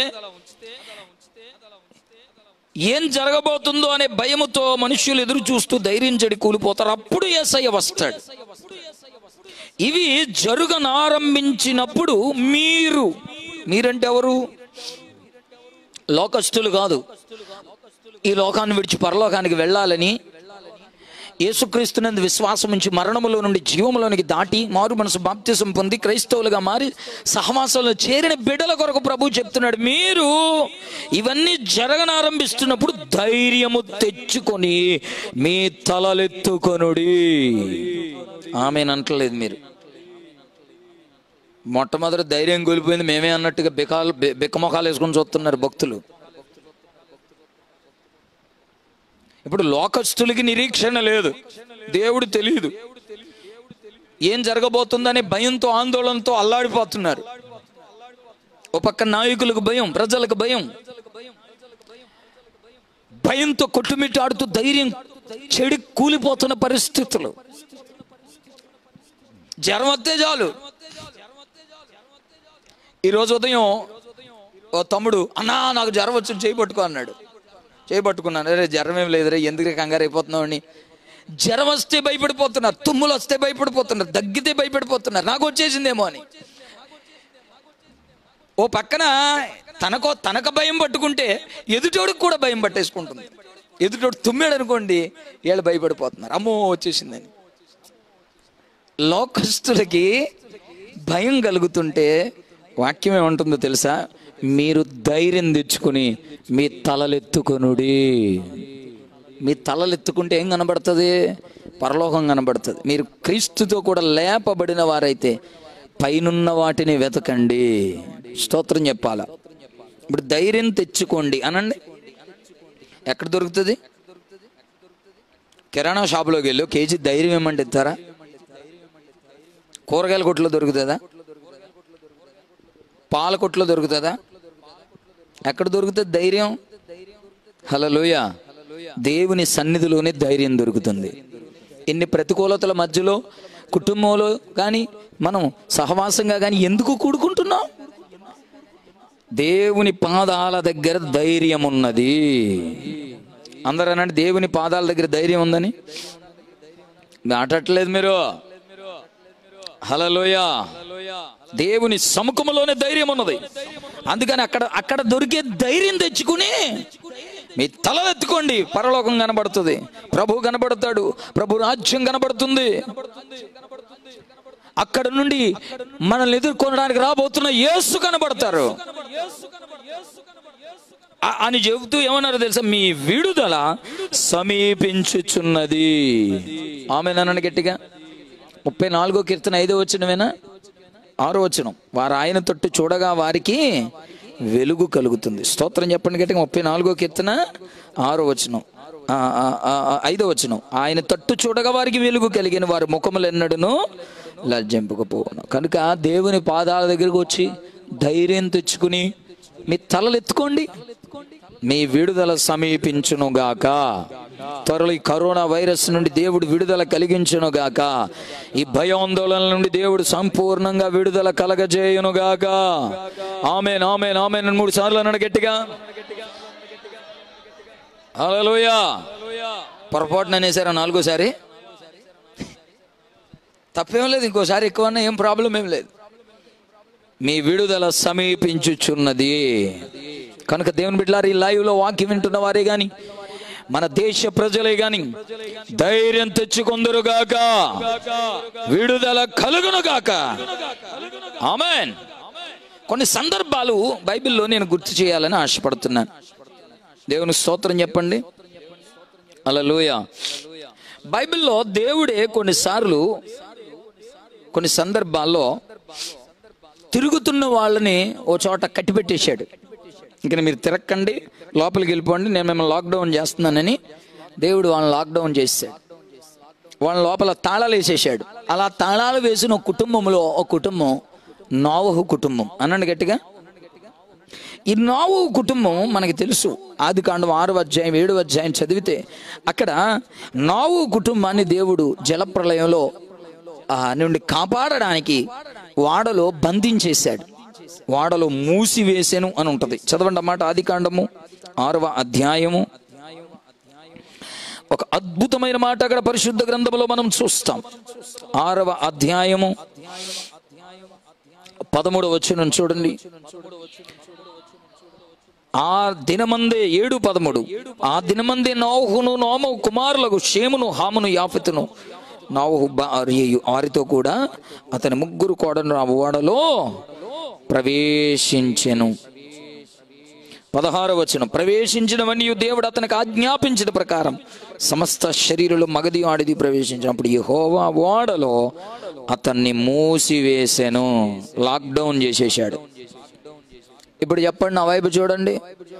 ఏం జరగబోతుందో అనే భయముతో మనుష్యులు ఎదురు చూస్తూ ధైర్యం చెడి కూలిపోతారు అప్పుడు ఏసయ్య వస్తాడు ఇవి జరుగనారంభించినప్పుడు మీరు మీరంటే ఎవరు లోకస్తులు కాదు ఈ లోకాన్ని విడిచి పరలోకానికి వెళ్ళాలని యేసుక్రీస్తునందు విశ్వాసం ఉంచి మరణములో నుండి జీవములోనికి దాటి మారు మనసు బాప్తిసం పొంది క్రైస్తవులుగా మారి సహవాసంలో చేరిన బిడ్డల కొరకు ప్రభు చెప్తున్నాడు మీరు ఇవన్నీ జరగనారంభిస్తున్నప్పుడు ధైర్యము తెచ్చుకొని మీ తలలెత్తుకొనుడి ఆమె అంటలేదు మీరు మొట్టమొదటి ధైర్యం కోల్పోయింది మేమే అన్నట్టుగా బికాలు బి- బిక్కమొఖాలు వేసుకొని చూస్తున్నారు భక్తులు ఇప్పుడు లోకస్తులకి నిరీక్షణ లేదు దేవుడు తెలియదు ఏం జరగబోతుందనే భయంతో ఆందోళనతో అల్లాడిపోతున్నారు ఓ పక్క నాయకులకు భయం ప్రజలకు భయం భయంతో కొట్టుమిట్టాడుతూ ధైర్యం చెడి కూలిపోతున్న పరిస్థితులు జ్వరం వస్తే చాలు ఈరోజు ఉదయం ఓ తమ్ముడు అన్నా నాకు జ్వరం వచ్చి చేయి పట్టుకో అన్నాడు చేయి పట్టుకున్నాను అరే జ్వరం ఏం లేదురే ఎందుకు కంగారు అయిపోతున్నావు అని జ్వరం వస్తే భయపడిపోతున్నారు తుమ్ములు వస్తే భయపడిపోతున్నారు దగ్గితే భయపడిపోతున్నారు నాకు వచ్చేసిందేమో అని ఓ పక్కన తనకో తనక భయం పట్టుకుంటే ఎదుటోడికి కూడా భయం పట్టేసుకుంటుంది ఎదుటోడు తుమ్మాడు అనుకోండి వీళ్ళు భయపడిపోతున్నారు అమ్మో వచ్చేసిందని లోకస్తులకి భయం కలుగుతుంటే వాక్యం ఏమంటుందో తెలుసా మీరు ధైర్యం తెచ్చుకొని మీ తలలెత్తుకొనుడి మీ తలలెత్తుకుంటే ఏం కనబడుతుంది పరలోకం కనబడుతుంది మీరు క్రీస్తుతో కూడా లేపబడిన వారైతే పైనున్న వాటిని వెతకండి స్తోత్రం చెప్పాలా ఇప్పుడు ధైర్యం తెచ్చుకోండి అనండి ఎక్కడ దొరుకుతుంది కిరాణా షాపులోకి వెళ్ళు కేజీ ధైర్యం ఏమంటే ఇస్తారా కూరగాయల కొట్లో దొరుకుతుందా పాల కొట్లో దొరుకుతుందా ఎక్కడ దొరుకుతుంది ధైర్యం హలోయ దేవుని సన్నిధిలోనే ధైర్యం దొరుకుతుంది ఎన్ని ప్రతికూలతల మధ్యలో కుటుంబంలో కానీ మనం సహవాసంగా కానీ ఎందుకు కూడుకుంటున్నాం దేవుని పాదాల దగ్గర ధైర్యం ఉన్నది అందరూ అనండి దేవుని పాదాల దగ్గర ధైర్యం ఉందని మాట్లాడట్లేదు మీరు హలలోయ దేవుని సముఖములోనే ధైర్యం ఉన్నది అందుకని అక్కడ అక్కడ దొరికే ధైర్యం తెచ్చుకుని మీ తలెత్తుకోండి పరలోకం కనబడుతుంది ప్రభు కనబడతాడు ప్రభు రాజ్యం కనబడుతుంది అక్కడ నుండి మనల్ని ఎదుర్కొనడానికి రాబోతున్న యేసు కనబడతారు ఆ- అని చెబుతూ ఏమన్నారు తెలుసా మీ విడుదల సమీపించుచున్నది ఆమె నన్ను గట్టిగా ముప్పై నాలుగో కీర్తన ఐదో వచ్చినవేనా ఆరో వచనం వారు ఆయన తట్టు చూడగా వారికి వెలుగు కలుగుతుంది స్తోత్రం చెప్పండి గట్టిగా ముప్పై నాలుగో కీర్తన ఆరో వచనం ఆ, ఆ, ఆ, ఆ, ఐదో వచనం ఆయన తట్టు చూడగా వారికి వెలుగు కలిగిన వారి ముఖములు ఎన్నడను లజ్జింపకపోవను కనుక దేవుని పాదాల దగ్గరకు వచ్చి ధైర్యం తెచ్చుకుని మీ తలలు ఎత్తుకోండి మీ విడుదల సమీపించునుగాక త్వరలో ఈ కరోనా వైరస్ నుండి దేవుడు విడుదల కలిగించునుగాక ఈ భయాందోళన నుండి దేవుడు సంపూర్ణంగా విడుదల కలగజేయునుగాక ఆమెన్ ఆమెన్ ఆమెన్ అని మూడు సార్లు అన్నాడు గట్టిగా హల్లెలూయా పొరపాటున అనేసారా నాలుగోసారి తప్పేం లేదు ఇంకోసారి ఎక్కువన్నా ఏం ప్రాబ్లం ఏం లేదు మీ విడుదల సమీపించుచున్నది కనుక దేవుని బిడ్డలారు ఈ లైవ్ లో వాక్యం వింటున్న వారే గాని మన దేశ ప్రజలే గాని ధైర్యం తెచ్చుకొందరుగాక విడుదల కలుగునుగాక ఆమెన్ కొన్ని సందర్భాలు బైబిల్లో నేను గుర్తు చేయాలని ఆశపడుతున్నాను దేవుని స్తోత్రం చెప్పండి అలలోయ బైబిల్లో దేవుడే కొన్నిసార్లు కొన్ని సందర్భాల్లో తిరుగుతున్న వాళ్ళని ఓ చోట కట్టిపెట్టేశాడు ఇంక మీరు తిరక్కండి లోపలికి వెళ్ళిపోండి నేను మిమ్మల్ని లాక్డౌన్ చేస్తున్నానని దేవుడు వాళ్ళని లాక్డౌన్ చేశాడు వాళ్ళ లోపల తాళాలు వేసేసాడు అలా తాళాలు వేసిన ఒక కుటుంబంలో ఒక కుటుంబం నోవహు కుటుంబం అనండి గట్టిగా ఈ నోవు కుటుంబం మనకి తెలుసు ఆది కాండం ఆరు అధ్యాయం ఏడు అధ్యాయం చదివితే అక్కడ నోవు కుటుంబాన్ని దేవుడు జలప్రలయంలో ఆ, నుండి కాపాడడానికి వాడలో బంధించేశాడు వాడలో మూసివేసెను అని ఉంటది చదవండి అన్నమాట ఆది కాండము ఆరవ అధ్యాయము ఒక అద్భుతమైన మాట అక్కడ పరిశుద్ధ గ్రంథంలో మనం చూస్తాం ఆరవ అధ్యాయము పదమూడవ వచ్చిన చూడండి ఆ దినమందే ఏడు పదమూడు ఆ దినమందే నోహును నోమ కుమారులకు షేమును హామును యాఫెతును నోహు భార్యయు వారితో కూడా అతని ముగ్గురు కోడను ఆ ఓడలో ప్రవేశించెను పదహార వచనం ప్రవేశించినవన్నీ దేవుడు అతనికి ఆజ్ఞాపించిన ప్రకారం సమస్త శరీరులు మగది ఆడిది ప్రవేశించినప్పుడు యెహోవా ఓడలో అతన్ని మూసివేసెను లాక్డౌన్ చేసేశాడు ఇప్పుడు చెప్పండి నా వైపు చూడండి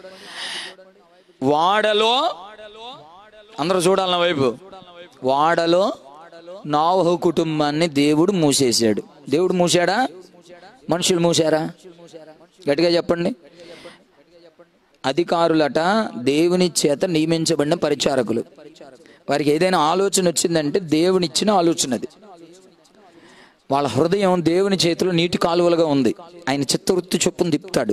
వాడలో అందరూ చూడాలి నా వైపు వాడలో నావహు కుటుంబాన్ని దేవుడు మూసేశాడు దేవుడు మూసాడా మనుషులు మూసారా గట్టిగా చెప్పండి అధికారులట దేవుని చేత నియమించబడిన పరిచారకులు వారికి ఏదైనా ఆలోచన వచ్చిందంటే దేవునిచ్చిన ఆలోచన అది వాళ్ళ హృదయం దేవుని చేతిలో నీటి కాలువలుగా ఉంది ఆయన చిత్తవృత్తి చొప్పున తిప్పుతాడు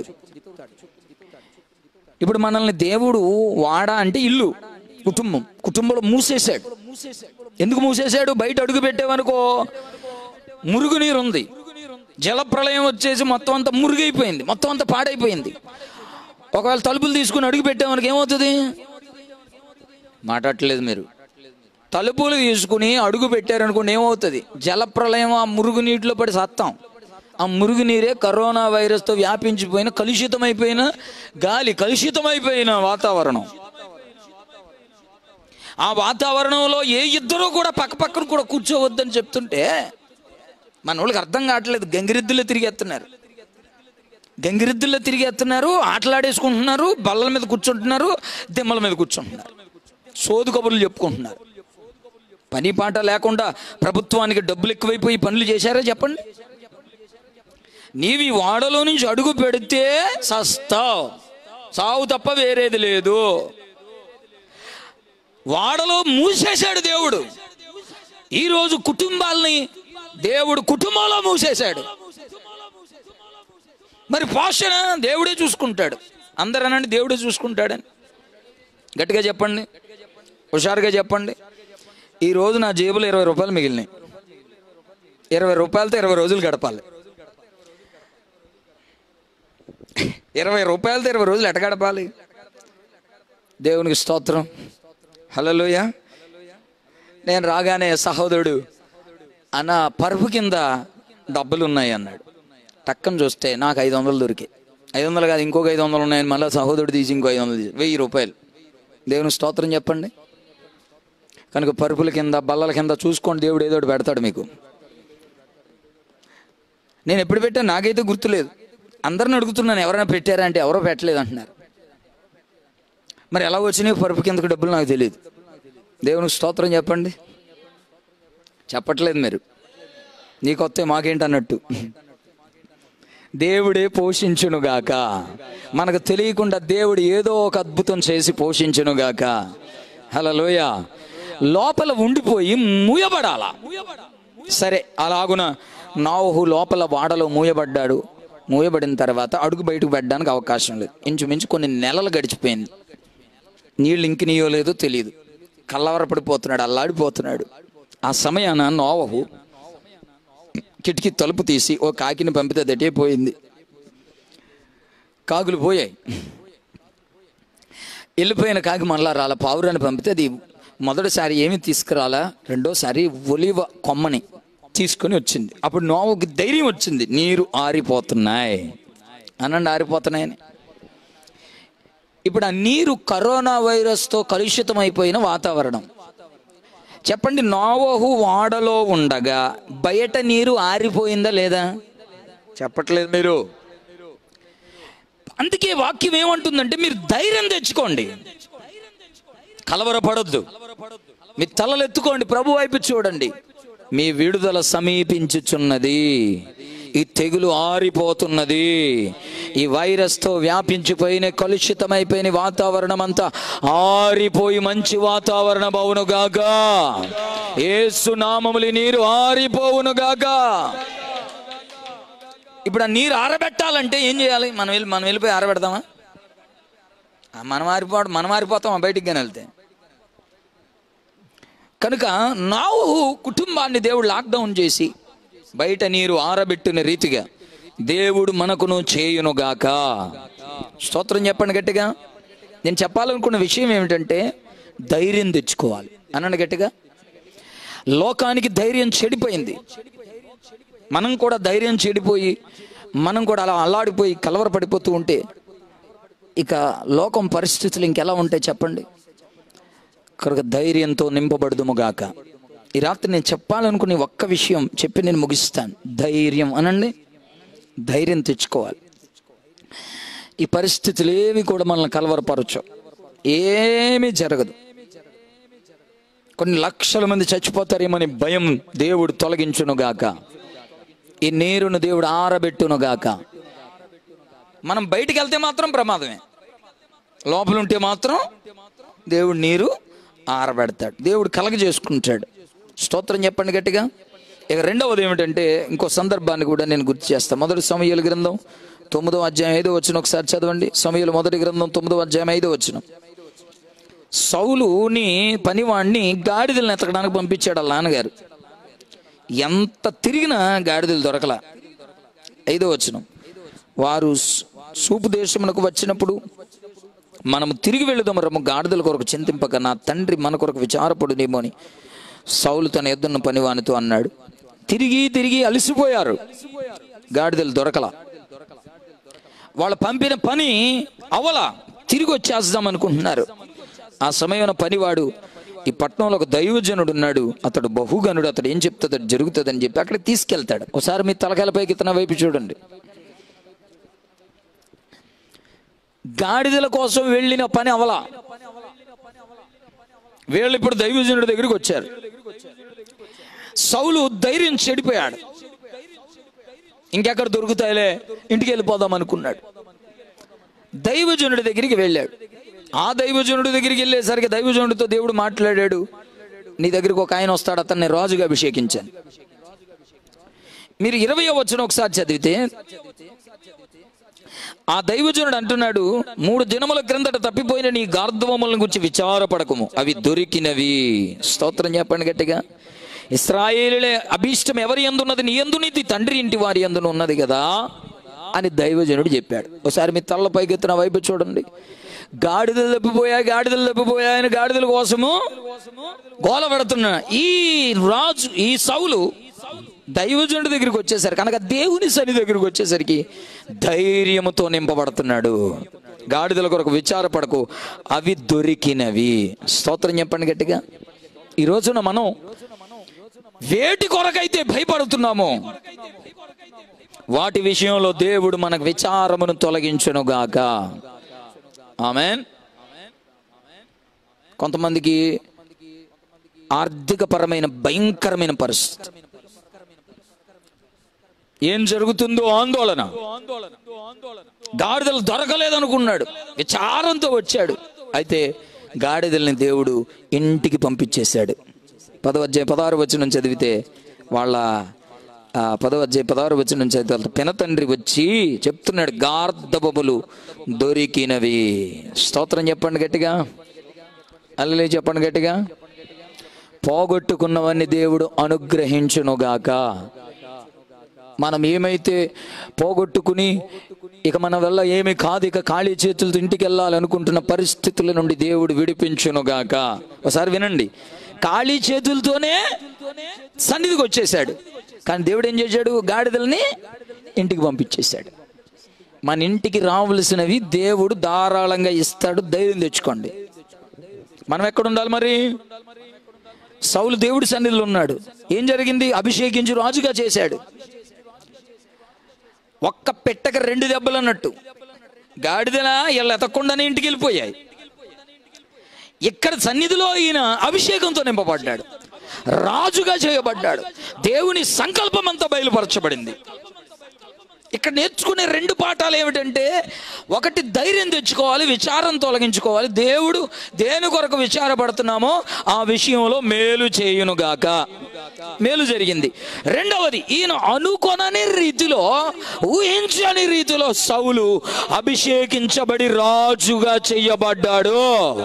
ఇప్పుడు మనల్ని దేవుడు వాడ అంటే ఇల్లు కుటుంబం కుటుంబంలో మూసేశాడు ఎందుకు మూసేశాడు బయట అడుగు పెట్టావనుకో మురుగునీరు ఉంది జలప్రలయం వచ్చేసి మొత్తం అంతా మురుగైపోయింది మొత్తం అంతా పాడైపోయింది ఒకవేళ తలుపులు తీసుకుని అడుగు పెట్టామనుకో ఏమవుతుంది మాట్లాడట్లేదు మీరు తలుపులు తీసుకుని అడుగు పెట్టారనుకోండి ఏమవుతుంది జలప్రలయం ఆ మురుగు నీటిలో పడి సత్తాం ఆ మురుగు నీరే కరోనా వైరస్తో వ్యాపించిపోయిన కలుషితమైపోయిన గాలి కలుషితమైపోయిన వాతావరణం ఆ వాతావరణంలో ఏ ఇద్దరు కూడా పక్క పక్కన కూడా కూర్చోవద్దని చెప్తుంటే మన వాళ్ళకి అర్థం కావట్లేదు గంగిరెద్దులో తిరిగేస్తున్నారు గంగిరెద్దుల్లో తిరిగేస్తున్నారు ఆటలాడేసుకుంటున్నారు బల్లల మీద కూర్చుంటున్నారు దిమ్మల మీద కూర్చుంటున్నారు సోదు కబుర్లు చెప్పుకుంటున్నారు పని పాట లేకుండా ప్రభుత్వానికి డబ్బులు ఎక్కువైపోయి పనులు చేశారా చెప్పండి నీవి వాడలో నుంచి అడుగు పెడితే సస్తావు సావు తప్ప వేరేది లేదు వాడలో మూసేశాడు దేవుడు ఈరోజు కుటుంబాల్ని దేవుడు కుటుంబంలో మూసేశాడు మరి పోషణ దేవుడే చూసుకుంటాడు అందరూ అనండి దేవుడే చూసుకుంటాడని గట్టిగా చెప్పండి హుషారుగా చెప్పండి ఈ రోజు నా జేబులో ఇరవై రూపాయలు మిగిలినాయి ఇరవై రూపాయలతో ఇరవై రోజులు గడపాలి ఇరవై రూపాయలతో ఇరవై రోజులు ఎట గడపాలి దేవునికి స్తోత్రం హలోయ నేను రాగానే సహోదరుడు అన్న పరుపు కింద డబ్బులు ఉన్నాయి అన్నాడు టక్కన చూస్తే నాకు ఐదు వందలు దొరికాయి ఐదు వందలు కాదు ఇంకొక ఐదు వందలు ఉన్నాయని మళ్ళీ సహోదరుడు తీసి ఇంకో ఐదు వందలు తీసి వెయ్యి రూపాయలు దేవుని స్తోత్రం చెప్పండి కనుక పరుపుల కింద బల్లల కింద చూసుకోండి దేవుడు ఏదో ఒకటి పెడతాడు మీకు నేను ఎప్పుడు పెట్టా నాకైతే గుర్తులేదు అందరిని అడుగుతున్నాను ఎవరైనా పెట్టారా అంటే ఎవరో పెట్టలేదు అంటున్నారు మరి ఎలా వచ్చినాయి పరుపు కిందకు డబ్బులు నాకు తెలియదు దేవునికి స్తోత్రం చెప్పండి చెప్పట్లేదు మీరు నీకు వస్తే మాకేంటి అన్నట్టు దేవుడే పోషించునుగాక మనకు తెలియకుండా దేవుడు ఏదో ఒక అద్భుతం చేసి పోషించునుగాక హలోయ లోపల ఉండిపోయి మూయబడాల సరే అలాగున నాహు లోపల వాడలో మూయబడ్డాడు మూయబడిన తర్వాత అడుగు బయటకు పెట్టడానికి అవకాశం లేదు ఇంచుమించు కొన్ని నెలలు గడిచిపోయింది నీళ్ళు ఇంకినయో లేదో తెలియదు కల్లవరపడిపోతున్నాడు అల్లాడిపోతున్నాడు ఆ సమయాన నోవహు కిటికీ తలుపు తీసి ఓ కాకిని పంపితే దటే పోయింది కాకులు పోయాయి వెళ్ళిపోయిన కాకి మళ్ళా రాల పావురాన్ని పంపితే అది మొదటిసారి ఏమి తీసుకురాలా రెండోసారి ఒలివ కొమ్మని తీసుకొని వచ్చింది అప్పుడు నోవుకి ధైర్యం వచ్చింది నీరు ఆరిపోతున్నాయి అనండి ఆరిపోతున్నాయని ఇప్పుడు ఆ నీరు కరోనా వైరస్తో కలుషితమైపోయిన వాతావరణం చెప్పండి నోవహు వాడలో ఉండగా బయట నీరు ఆరిపోయిందా లేదా చెప్పట్లేదు మీరు అందుకే వాక్యం ఏమంటుందంటే మీరు ధైర్యం తెచ్చుకోండి కలవరపడొద్దు మీ తలలు ఎత్తుకోండి ప్రభు వైపు చూడండి మీ విడుదల సమీపించుచున్నది ఈ తెగులు ఆరిపోతున్నది ఈ వైరస్తో వ్యాపించిపోయిన కలుషితమైపోయిన వాతావరణం అంతా ఆరిపోయి మంచి వాతావరణం అవునుగాక ఏసు నామములి నీరు ఆరిపోవునుగాక ఇప్పుడు ఆ నీరు ఆరబెట్టాలంటే ఏం చేయాలి మనం వెళ్ళి మనం వెళ్ళిపోయి ఆరబెడతామా ఆ మనం ఆరిపోవడం మనం ఆరిపోతామా బయటికి కానీ వెళ్తే కనుక నావు కుటుంబాన్ని దేవుడు లాక్డౌన్ చేసి బయట నీరు ఆరబెట్టిన రీతిగా దేవుడు మనకును చేయునుగాక స్తోత్రం చెప్పండి గట్టిగా నేను చెప్పాలనుకున్న విషయం ఏమిటంటే ధైర్యం తెచ్చుకోవాలి అనండి గట్టిగా లోకానికి ధైర్యం చెడిపోయింది మనం కూడా ధైర్యం చెడిపోయి మనం కూడా అలా అల్లాడిపోయి కలవరపడిపోతూ ఉంటే ఇక లోకం పరిస్థితులు ఇంకెలా ఉంటాయి చెప్పండి కనుక ధైర్యంతో నింపబడదుముగాక ఈ రాత్రి నేను చెప్పాలనుకునే ఒక్క విషయం చెప్పి నేను ముగిస్తాను ధైర్యం అనండి ధైర్యం తెచ్చుకోవాలి ఈ పరిస్థితులు ఏవి కూడా మనల్ని కలవరపరచవు ఏమీ జరగదు కొన్ని లక్షల మంది చచ్చిపోతారేమని భయం దేవుడు తొలగించునుగాక ఈ నీరును దేవుడు ఆరబెట్టునుగాక మనం బయటికి వెళ్తే మాత్రం ప్రమాదమే లోపల ఉంటే మాత్రం దేవుడు నీరు ఆరబెడతాడు దేవుడు కలగ చేసుకుంటాడు స్తోత్రం చెప్పండి గట్టిగా ఇక రెండవది ఏమిటంటే ఇంకో సందర్భాన్ని కూడా నేను గుర్తు చేస్తాను మొదటి సమయాల గ్రంథం తొమ్మిదో అధ్యాయం ఐదో వచ్చిన ఒకసారి చదవండి సమయాల మొదటి గ్రంథం తొమ్మిదో అధ్యాయం ఐదో వచ్చిన సౌలుని పనివాణ్ణి గాడిదలను ఎతకడానికి పంపించాడు వాళ్ళ నాన్నగారు ఎంత తిరిగినా గాడిదలు దొరకల ఐదో వచనం వారు సు- సూపు దేశమునకు వచ్చినప్పుడు మనము తిరిగి వెళుదాము రమ్ము గాడిదల కొరకు చింతింపక నా తండ్రి మన కొరకు విచారపడునేమో అని సౌలు తన ఎద్దున్న పనివానితో అన్నాడు తిరిగి తిరిగి అలసిపోయారు గాడిదలు దొరకల వాళ్ళు పంపిన పని అవల తిరిగి వచ్చేద్దాం అనుకుంటున్నారు ఆ సమయంలో పనివాడు ఈ పట్టణంలో ఒక దైవజనుడు ఉన్నాడు అతడు బహుగనుడు అతడు ఏం చెప్తాడు అది జరుగుతుందని చెప్పి అక్కడికి తీసుకెళ్తాడు ఒకసారి మీ తలకాయలపైకి ఇతన వైపు చూడండి గాడిదల కోసం వెళ్ళిన పని అవల వీళ్ళు ఇప్పుడు దైవజనుడి దగ్గరికి వచ్చారు సౌలు ధైర్యం చెడిపోయాడు ఇంకెక్కడ దొరుకుతాయిలే ఇంటికి వెళ్ళిపోదాం అనుకున్నాడు దైవజనుడి దగ్గరికి వెళ్ళాడు ఆ దైవజనుడి దగ్గరికి వెళ్ళేసరికి దైవజనుడితో దేవుడు మాట్లాడాడు నీ దగ్గరికి ఒక ఆయన వస్తాడు అతన్ని రాజుగా అభిషేకించాను మీరు ఇరవై వచ్చిన ఒకసారి చదివితే ఆ దైవజనుడు అంటున్నాడు మూడు దినముల క్రిందట తప్పిపోయిన నీ గార్ధవములను గురించి విచారపడకము అవి దొరికినవి స్తోత్రం చెప్పండి గట్టిగా ఇస్రాయేలులే అభీష్టం ఎవరి ఎందున్నది నీ ఎందు నీతి తండ్రి ఇంటి వారి ఎందును ఉన్నది కదా అని దైవజనుడు చెప్పాడు ఒకసారి మీ తల్ల పైకెత్తిన వైపు చూడండి గాడిదలు తప్పిపోయా గాడిదలు తప్పిపోయా అని గాడిదల కోసము గోల పెడుతున్నా ఈ రాజు ఈ సౌలు దైవజనుడి దగ్గరికి వచ్చేసరికి కనుక దేవుని సన్ని దగ్గరికి వచ్చేసరికి ధైర్యముతో నింపబడుతున్నాడు గాడిదల కొరకు విచారపడకు అవి దొరికినవి స్తోత్రం చెప్పండి గట్టిగా ఈ రోజున మనం వేటి కొరకైతే భయపడుతున్నామో వాటి విషయంలో దేవుడు మనకు విచారమును తొలగించును గాక ఆమెన్ కొంతమందికి ఆర్థికపరమైన భయంకరమైన పరిస్థితి ఏం జరుగుతుందో ఆందోళన గాడిదలు దొరకలేదనుకున్నాడు విచారంతో వచ్చాడు అయితే గాడిదల్ని దేవుడు ఇంటికి పంపించేశాడు పదవధ్యాయ పదహారు వచ్చిన చదివితే వాళ్ళ ఆ, పదవధ్యాయ పదహారు వచ్చిన చదివితే వాళ్ళ పినతండ్రి వచ్చి చెప్తున్నాడు గార్ధబొబులు దొరికినవి స్తోత్రం చెప్పండి గట్టిగా అల్లలే చెప్పండి గట్టిగా పోగొట్టుకున్నవన్నీ దేవుడు అనుగ్రహించునుగాక మనం ఏమైతే పోగొట్టుకుని ఇక మన వల్ల ఏమి కాదు ఇక ఖాళీ చేతులతో ఇంటికి వెళ్ళాలనుకుంటున్న పరిస్థితుల నుండి దేవుడు విడిపించునుగాక ఒకసారి వినండి ఖాళీ చేతులతోనే సన్నిధికి వచ్చేసాడు కానీ దేవుడు ఏం చేశాడు గాడిదల్ని ఇంటికి పంపించేశాడు మన ఇంటికి రావలసినవి దేవుడు ధారాళంగా ఇస్తాడు ధైర్యం తెచ్చుకోండి మనం ఎక్కడ ఉండాలి మరి సౌలు దేవుడి సన్నిధిలో ఉన్నాడు ఏం జరిగింది అభిషేకించి రాజుగా చేశాడు ఒక్క పెట్టక రెండు దెబ్బలు అన్నట్టు గాడిదలా వీళ్ళు ఎతకుండానే ఇంటికి వెళ్ళిపోయాయి ఇక్కడ సన్నిధిలో ఈయన అభిషేకంతో నింపబడ్డాడు రాజుగా చేయబడ్డాడు దేవుని సంకల్పం అంతా బయలుపరచబడింది ఇక్కడ నేర్చుకునే రెండు పాఠాలు ఏమిటంటే ఒకటి ధైర్యం తెచ్చుకోవాలి విచారం తొలగించుకోవాలి దేవుడు దేని కొరకు విచారపడుతున్నామో ఆ విషయంలో మేలు చేయునుగాక మేలు జరిగింది రెండవది ఈయన అనుకొనని రీతిలో ఊహించని రీతిలో సౌలు అభిషేకించబడి రాజుగా చెయ్యబడ్డాడు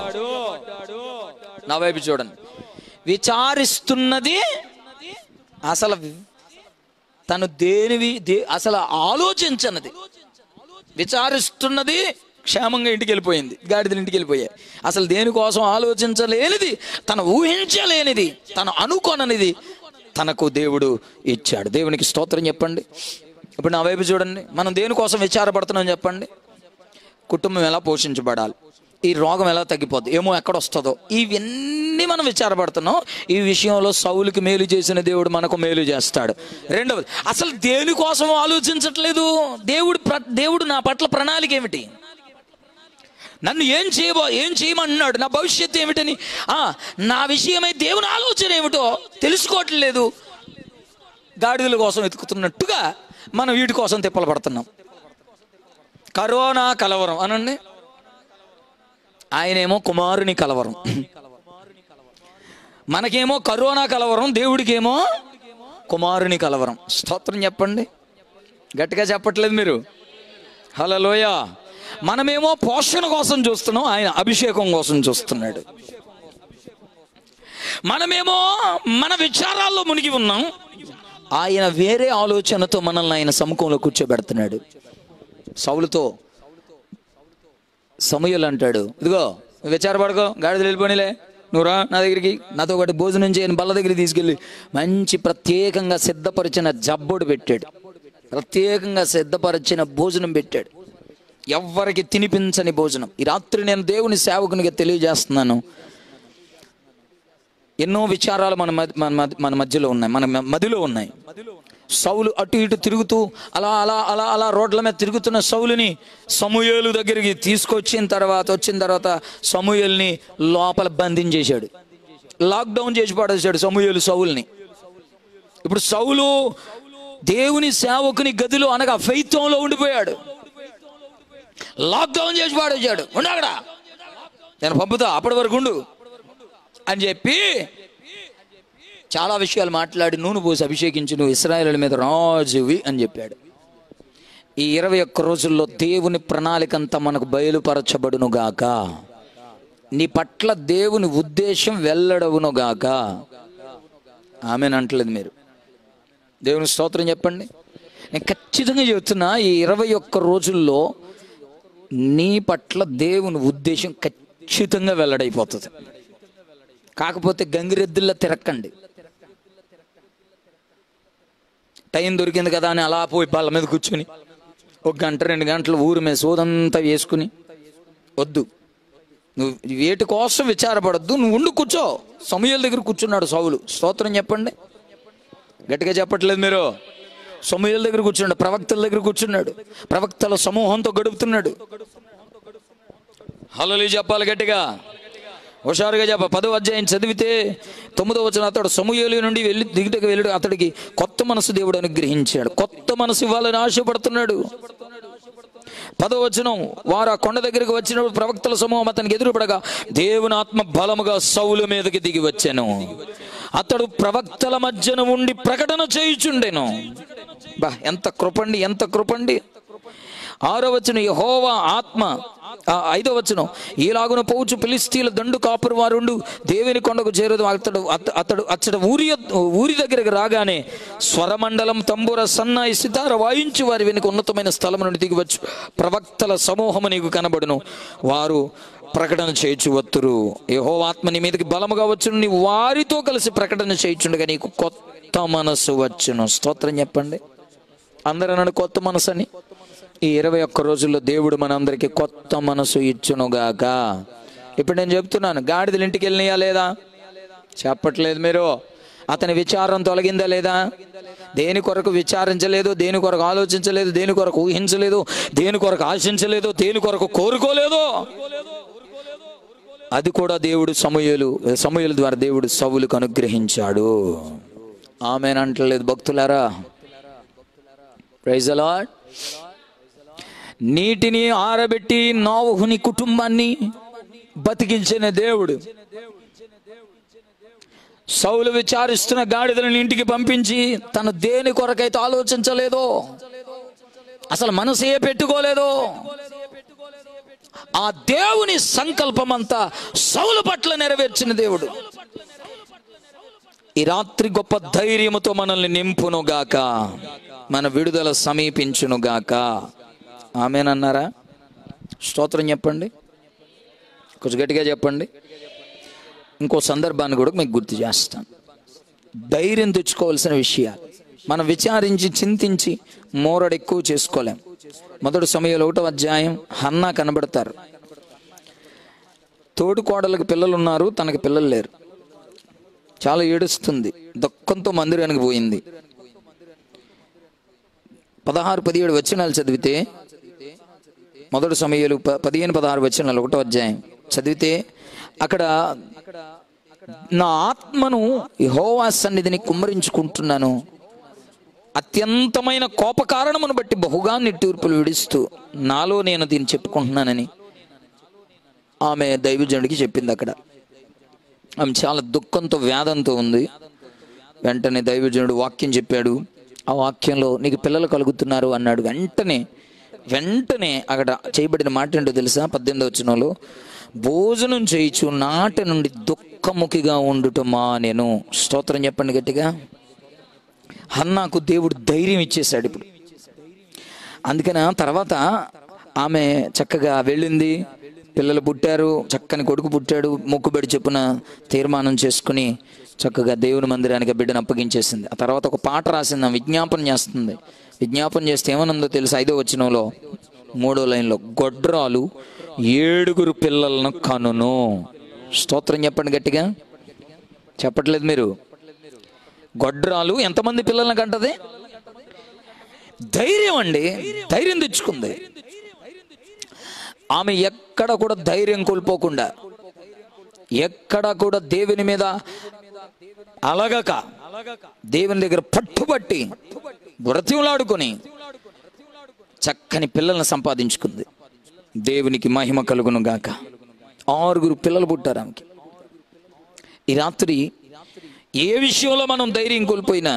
నా వైపు చూడండి విచారిస్తున్నది అసలు తను దేనివి దే అసలు ఆలోచించన్నది విచారిస్తున్నది క్షేమంగా ఇంటికి వెళ్ళిపోయింది గాడిదలు ఇంటికి వెళ్ళిపోయాయి అసలు దేనికోసం ఆలోచించలేనిది తను ఊహించలేనిది తను అనుకోననిది తనకు దేవుడు ఇచ్చాడు దేవునికి స్తోత్రం చెప్పండి ఇప్పుడు నా వైపు చూడండి మనం దేనికోసం విచారపడుతున్నాం చెప్పండి కుటుంబం ఎలా పోషించబడాలి ఈ రోగం ఎలా తగ్గిపోద్ది ఏమో ఎక్కడ వస్తుందో ఇవన్నీ మనం విచారపడుతున్నాం ఈ విషయంలో సౌలుకి మేలు చేసిన దేవుడు మనకు మేలు చేస్తాడు రెండవది అసలు దేనికోసం ఆలోచించట్లేదు దేవుడు ప్ర- దేవుడు నా పట్ల ప్రణాళిక ఏమిటి నన్ను ఏం చేయబో ఏం చేయమన్నాడు నా భవిష్యత్తు ఏమిటని ఆ, నా విషయమై దేవుని ఆలోచన ఏమిటో తెలుసుకోవట్లేదు గాడిదల కోసం వెతుకుతున్నట్టుగా మనం వీటి కోసం తిప్పలు పడుతున్నాం కరోనా కలవరం అనండి ఆయనేమో కుమారుని కలవరం మనకేమో కరోనా కలవరం దేవుడికేమో కుమారుని కలవరం స్తోత్రం చెప్పండి గట్టిగా చెప్పట్లేదు మీరు హలోయ మనమేమో పోషణ కోసం చూస్తున్నాం ఆయన అభిషేకం కోసం చూస్తున్నాడు మనమేమో మన విచారాల్లో మునిగి ఉన్నాం ఆయన వేరే ఆలోచనతో మనల్ని ఆయన సముఖంలో కూర్చోబెడుతున్నాడు సౌలుతో సమయలు అంటాడు ఇదిగో నువ్వు విచారపడకో గాడిదలు వెళ్ళిపోనిలే నువ్వు రా నా దగ్గరికి నాతో ఒకటి భోజనం చేయని బల్ల దగ్గరికి తీసుకెళ్ళి మంచి ప్రత్యేకంగా సిద్ధపరిచిన జబ్బుడు పెట్టాడు ప్రత్యేకంగా సిద్ధపరిచిన భోజనం పెట్టాడు ఎవ్వరికి తినిపించని భోజనం ఈ రాత్రి నేను దేవుని సేవకునిగా తెలియజేస్తున్నాను ఎన్నో విచారాలు మన మధ్య- మన మధ్య- మన మధ్యలో ఉన్నాయి మన మ- మదిలో ఉన్నాయి సౌలు అటు ఇటు తిరుగుతూ అలా అలా అలా అలా రోడ్ల మీద తిరుగుతున్న సౌలుని సమూయేలు దగ్గరికి తీసుకొచ్చిన తర్వాత వచ్చిన తర్వాత సమూయేల్ని లోపల బంధించేశాడు లాక్డౌన్ చేసి పడేశాడు సమూయేలు సౌల్ని ఇప్పుడు సౌలు దేవుని సేవకుని గదిలో అనగా ఫైత్వంలో ఉండిపోయాడు లాక్డౌన్ చేసి పాడేశాడు ఉండు అక్కడ నేను పంపుతా అప్పటి వరకు ఉండు అని చెప్పి చాలా విషయాలు మాట్లాడి నూనె పోసి అభిషేకించి నువ్వు ఇస్రాయేల్ మీద రాజువి అని చెప్పాడు ఈ ఇరవై ఒక్క రోజుల్లో దేవుని ప్రణాళిక అంతా మనకు బయలుపరచబడును గాక నీ పట్ల దేవుని ఉద్దేశం వెల్లడవును గాక ఆమెనంటలేదు మీరు దేవుని స్తోత్రం చెప్పండి నేను ఖచ్చితంగా చెబుతున్నా ఈ ఇరవై ఒక్క రోజుల్లో నీ పట్ల దేవుని ఉద్దేశం ఖచ్చితంగా వెల్లడైపోతుంది కాకపోతే గంగిరెద్దుల్లో తిరక్కండి టైం దొరికింది కదా అని అలా పోయి బల్ల మీద కూర్చుని ఒక గంట రెండు గంటలు ఊరి మీద సోదంతా వేసుకుని వద్దు నువ్వు వేటి కోసం విచారపడద్దు నువ్వు ఉండి కూర్చో సమయాల దగ్గర కూర్చున్నాడు సౌలు స్తోత్రం చెప్పండి గట్టిగా చెప్పట్లేదు మీరు సమయాల దగ్గర కూర్చున్నాడు ప్రవక్తల దగ్గర కూర్చున్నాడు ప్రవక్తల సమూహంతో గడుపుతున్నాడు హలో చెప్పాలి గట్టిగా హుషారుగా చెప్ప పదో అధ్యాయం చదివితే తొమ్మిదో వచ్చిన అతడు సమూహలు నుండి వెళ్ళి దిగుటకు వెళ్ళాడు అతడికి కొత్త మనసు దేవుడు అనుగ్రహించాడు కొత్త మనసు ఇవ్వాలని ఆశపడుతున్నాడు పదో వచనం వారు ఆ కొండ దగ్గరికి వచ్చినప్పుడు ప్రవక్తల సమూహం అతనికి ఎదురుపడగా దేవుని ఆత్మ బలముగా సౌలు మీదకి దిగి వచ్చాను అతడు ప్రవక్తల మధ్యన ఉండి ప్రకటన చేయుచుండెను బా ఎంత కృపండి ఎంత కృపండి ఆరో వచనం యెహోవా ఆత్మ ఆ, ఐదో వచనం ఈలాగున పోవచ్చు ఫిలిస్తీన్ల దండు కాపురు వారుండు దేవుని కొండకు చేరదు అతడు అత- అతడు అచ్చట ఊరి యొద్ద- ఊరి దగ్గరికి రాగానే స్వరమండలం తంబుర సన్నాయి సితార వాయించి వారి వెనుక ఉన్నతమైన స్థలం నుండి దిగివచ్చు ప్రవక్తల సమూహము నీకు కనబడును వారు ప్రకటన చేయించు వత్తురు యహో ఆత్మ నీ మీదకి బలముగా వచ్చును నీ వారితో కలిసి ప్రకటన చేయించుండగా నీకు కొత్త మనసు వచ్చును స్తోత్రం చెప్పండి అందరూ అన్నాడు కొత్త మనసు అని ఈ ఇరవై ఒక్క రోజుల్లో దేవుడు మనందరికీ కొత్త మనసు ఇచ్చునుగాక ఇప్పుడు నేను చెప్తున్నాను గాడిదలు ఇంటికి వెళ్ళినాయా లేదా చెప్పట్లేదు మీరు అతని విచారం తొలగిందా లేదా దేని కొరకు విచారించలేదు దేని కొరకు ఆలోచించలేదు దేని కొరకు ఊహించలేదు దేని కొరకు ఆశించలేదు దేని కొరకు కోరుకోలేదు అది కూడా దేవుడు సమూహలు సమూహల ద్వారా దేవుడు సవులకు అనుగ్రహించాడు ఆమెనంటలేదు భక్తులారా ప్రైజ్ అలాడ్ నీటిని ఆరబెట్టి నోవహుని కుటుంబాన్ని బతికించిన దేవుడు సౌలు విచారిస్తున్న గాడిదలను ఇంటికి పంపించి తను దేని కొరకైతే ఆలోచించలేదో అసలు మనసే పెట్టుకోలేదో ఆ దేవుని సంకల్పం అంతా సౌలు పట్ల నెరవేర్చిన దేవుడు ఈ రాత్రి గొప్ప ధైర్యముతో మనల్ని నింపునుగాక మన విడుదల సమీపించునుగాక ఆమెనన్నారా స్తోత్రం చెప్పండి కొంచెం గట్టిగా చెప్పండి ఇంకో సందర్భాన్ని కూడా మీకు గుర్తు చేస్తాను ధైర్యం తెచ్చుకోవాల్సిన విషయాలు మనం విచారించి చింతించి మోరడు ఎక్కువ చేసుకోలేం మొదటి సమయంలో ఒకటో అధ్యాయం హన్నా కనబడతారు తోడు కోడలకు పిల్లలు ఉన్నారు తనకి పిల్లలు లేరు చాలా ఏడుస్తుంది దుఃఖంతో మందిరానికి పోయింది పదహారు పదిహేడు వచనాలు చదివితే మొదటి సమయాలు ప- పదిహేను పదహారు వచనాలు ఒకటో అధ్యాయం చదివితే అక్కడ నా ఆత్మను యెహోవా సన్నిధిని కుమ్మరించుకుంటున్నాను అత్యంతమైన కోప కారణమును బట్టి బహుగా నిట్టూర్పులు విడుస్తూ నాలో నేను దీన్ని చెప్పుకుంటున్నానని ఆమె దైవజనుడికి చెప్పింది అక్కడ ఆమె చాలా దుఃఖంతో వేదంతో ఉంది వెంటనే దైవజనుడు వాక్యం చెప్పాడు ఆ వాక్యంలో నీకు పిల్లలు కలుగుతున్నారు అన్నాడు వెంటనే వెంటనే అక్కడ చేయబడిన మాట ఏంటో తెలుసా పద్దెనిమిది వచ్చినలో భోజనం చేయించు నాటి నుండి దుఃఖముఖిగా ఉండుటమా నేను స్తోత్రం చెప్పండి గట్టిగా హన్నాకు దేవుడు ధైర్యం ఇచ్చేశాడు ఇప్పుడు అందుకని ఆ తర్వాత ఆమె చక్కగా వెళ్ళింది పిల్లలు పుట్టారు చక్కని కొడుకు పుట్టాడు మొక్కుబడి చెప్పున తీర్మానం చేసుకుని చక్కగా దేవుని మందిరానికి ఆ బిడ్డను అప్పగించేసింది ఆ తర్వాత ఒక పాట రాసింది ఆమె విజ్ఞాపన చేస్తుంది విజ్ఞాపన చేస్తే ఏమనుందో తెలుసు ఐదో వచనంలో మూడో లైన్లో గొడ్రాలు ఏడుగురు పిల్లలను కనును స్తోత్రం చెప్పండి గట్టిగా చెప్పట్లేదు మీరు గొడ్రాలు ఎంతమంది పిల్లలను కంటది ధైర్యం అండి ధైర్యం తెచ్చుకుంది ఆమె ఎక్కడ కూడా ధైర్యం కోల్పోకుండా ఎక్కడ కూడా దేవుని మీద అలగక దేవుని దగ్గర పట్టుబట్టి బ్రతిమలాడుకొని చక్కని పిల్లల్ని సంపాదించుకుంది దేవునికి మహిమ కలుగును గాక ఆరుగురు పిల్లలు పుట్టారు ఆమెకి ఈ రాత్రి ఏ విషయంలో మనం ధైర్యం కోల్పోయినా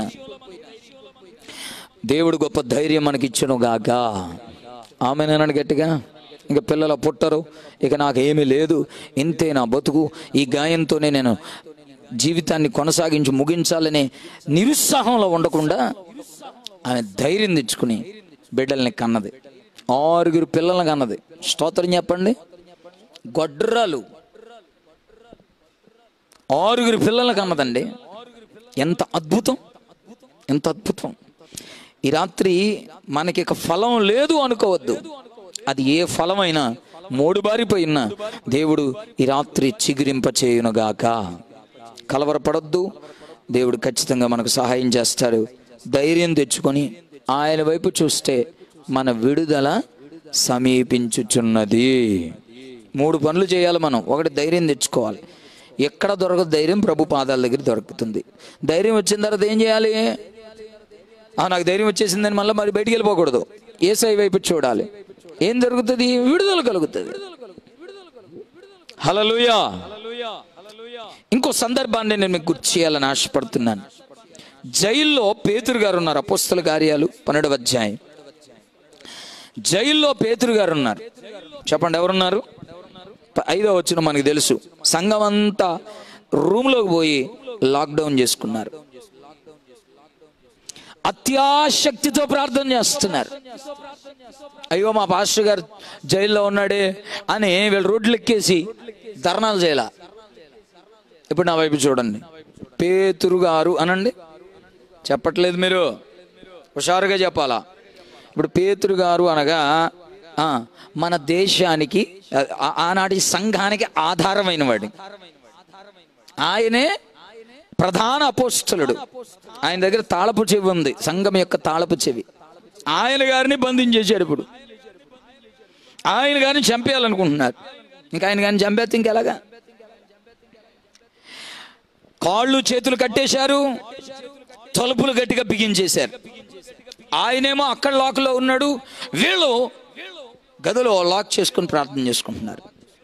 దేవుడు గొప్ప ధైర్యం మనకి ఇచ్చను గాక ఆమెనన్నాడు గట్టిగా ఇక పిల్లల పుట్టరు ఇక నాకు ఏమీ లేదు ఇంతే నా బతుకు ఈ గాయంతోనే నేను జీవితాన్ని కొనసాగించి ముగించాలనే నిరుత్సాహంలో ఉండకుండా ఆమె ధైర్యం తెచ్చుకుని బిడ్డల్ని కన్నది ఆరుగురు పిల్లల్ని కన్నది స్తోత్రం చెప్పండి గొడ్రాలు ఆరుగురు పిల్లల్ని కన్నదండి ఎంత అద్భుతం ఎంత అద్భుతం ఈ రాత్రి మనకి ఇక ఫలం లేదు అనుకోవద్దు అది ఏ ఫలమైనా మూడు బారిపోయినా దేవుడు ఈ రాత్రి చిగురింప చేయునుగాక కలవరపడొద్దు దేవుడు ఖచ్చితంగా మనకు సహాయం చేస్తాడు ధైర్యం తెచ్చుకొని ఆయన వైపు చూస్తే మన విడుదల సమీపించుచున్నది మూడు పనులు చేయాలి మనం ఒకటి ధైర్యం తెచ్చుకోవాలి ఎక్కడ దొరకదు ధైర్యం ప్రభు పాదాల దగ్గర దొరుకుతుంది ధైర్యం వచ్చిన తర్వాత ఏం చేయాలి ఆ నాకు ధైర్యం వచ్చేసిందని మళ్ళీ మరి బయటికి వెళ్ళిపోకూడదు ఏసై వైపు చూడాలి ఏం జరుగుతుంది విడుదల కలుగుతుంది హలలుయా ఇంకో సందర్భాన్ని నేను మీకు గుర్తు చేయాలని ఆశపడుతున్నాను జైల్లో పేతురు గారు ఉన్నారు అపోస్తల కార్యాలు పన్నెండవ అధ్యాయం జైల్లో పేతురు గారు ఉన్నారు చెప్పండి ఎవరున్నారు ప- ఐదో వచ్చిన మనకు తెలుసు సంఘం అంతా రూమ్లోకి పోయి లాక్డౌన్ చేసుకున్నారు అత్యాశక్తితో ప్రార్థన చేస్తున్నారు అయ్యో మా పాస్టర్ గారు జైల్లో ఉన్నాడే అని వీళ్ళు రోడ్లు ఎక్కేసి ధర్నాలు చేయాల ఇప్పుడు నా వైపు చూడండి పేతురు గారు అనండి చెప్పట్లేదు మీరు హుషారుగా చెప్పాలా ఇప్పుడు పేతురు గారు అనగా ఆ, మన దేశానికి ఆ- ఆనాటి సంఘానికి ఆధారమైన వాడి ఆయనే ప్రధాన అపోస్తలుడు ఆయన దగ్గర తాళపు చెవి ఉంది సంఘం యొక్క తాళపు చెవి ఆయన గారిని బంధించేశాడు ఇప్పుడు ఆయన గారిని చంపేయాలనుకుంటున్నారు ఇంకా ఆయన గారిని చంపేస్తే ఇంకెలాగా కాళ్ళు చేతులు కట్టేశారు తలుపులు గట్టిగా బిగించేశారు ఆయనేమో అక్కడ లాక్లో ఉన్నాడు వీళ్ళు గదిలో లాక్ చేసుకుని ప్రార్థన చేసుకుంటున్నారు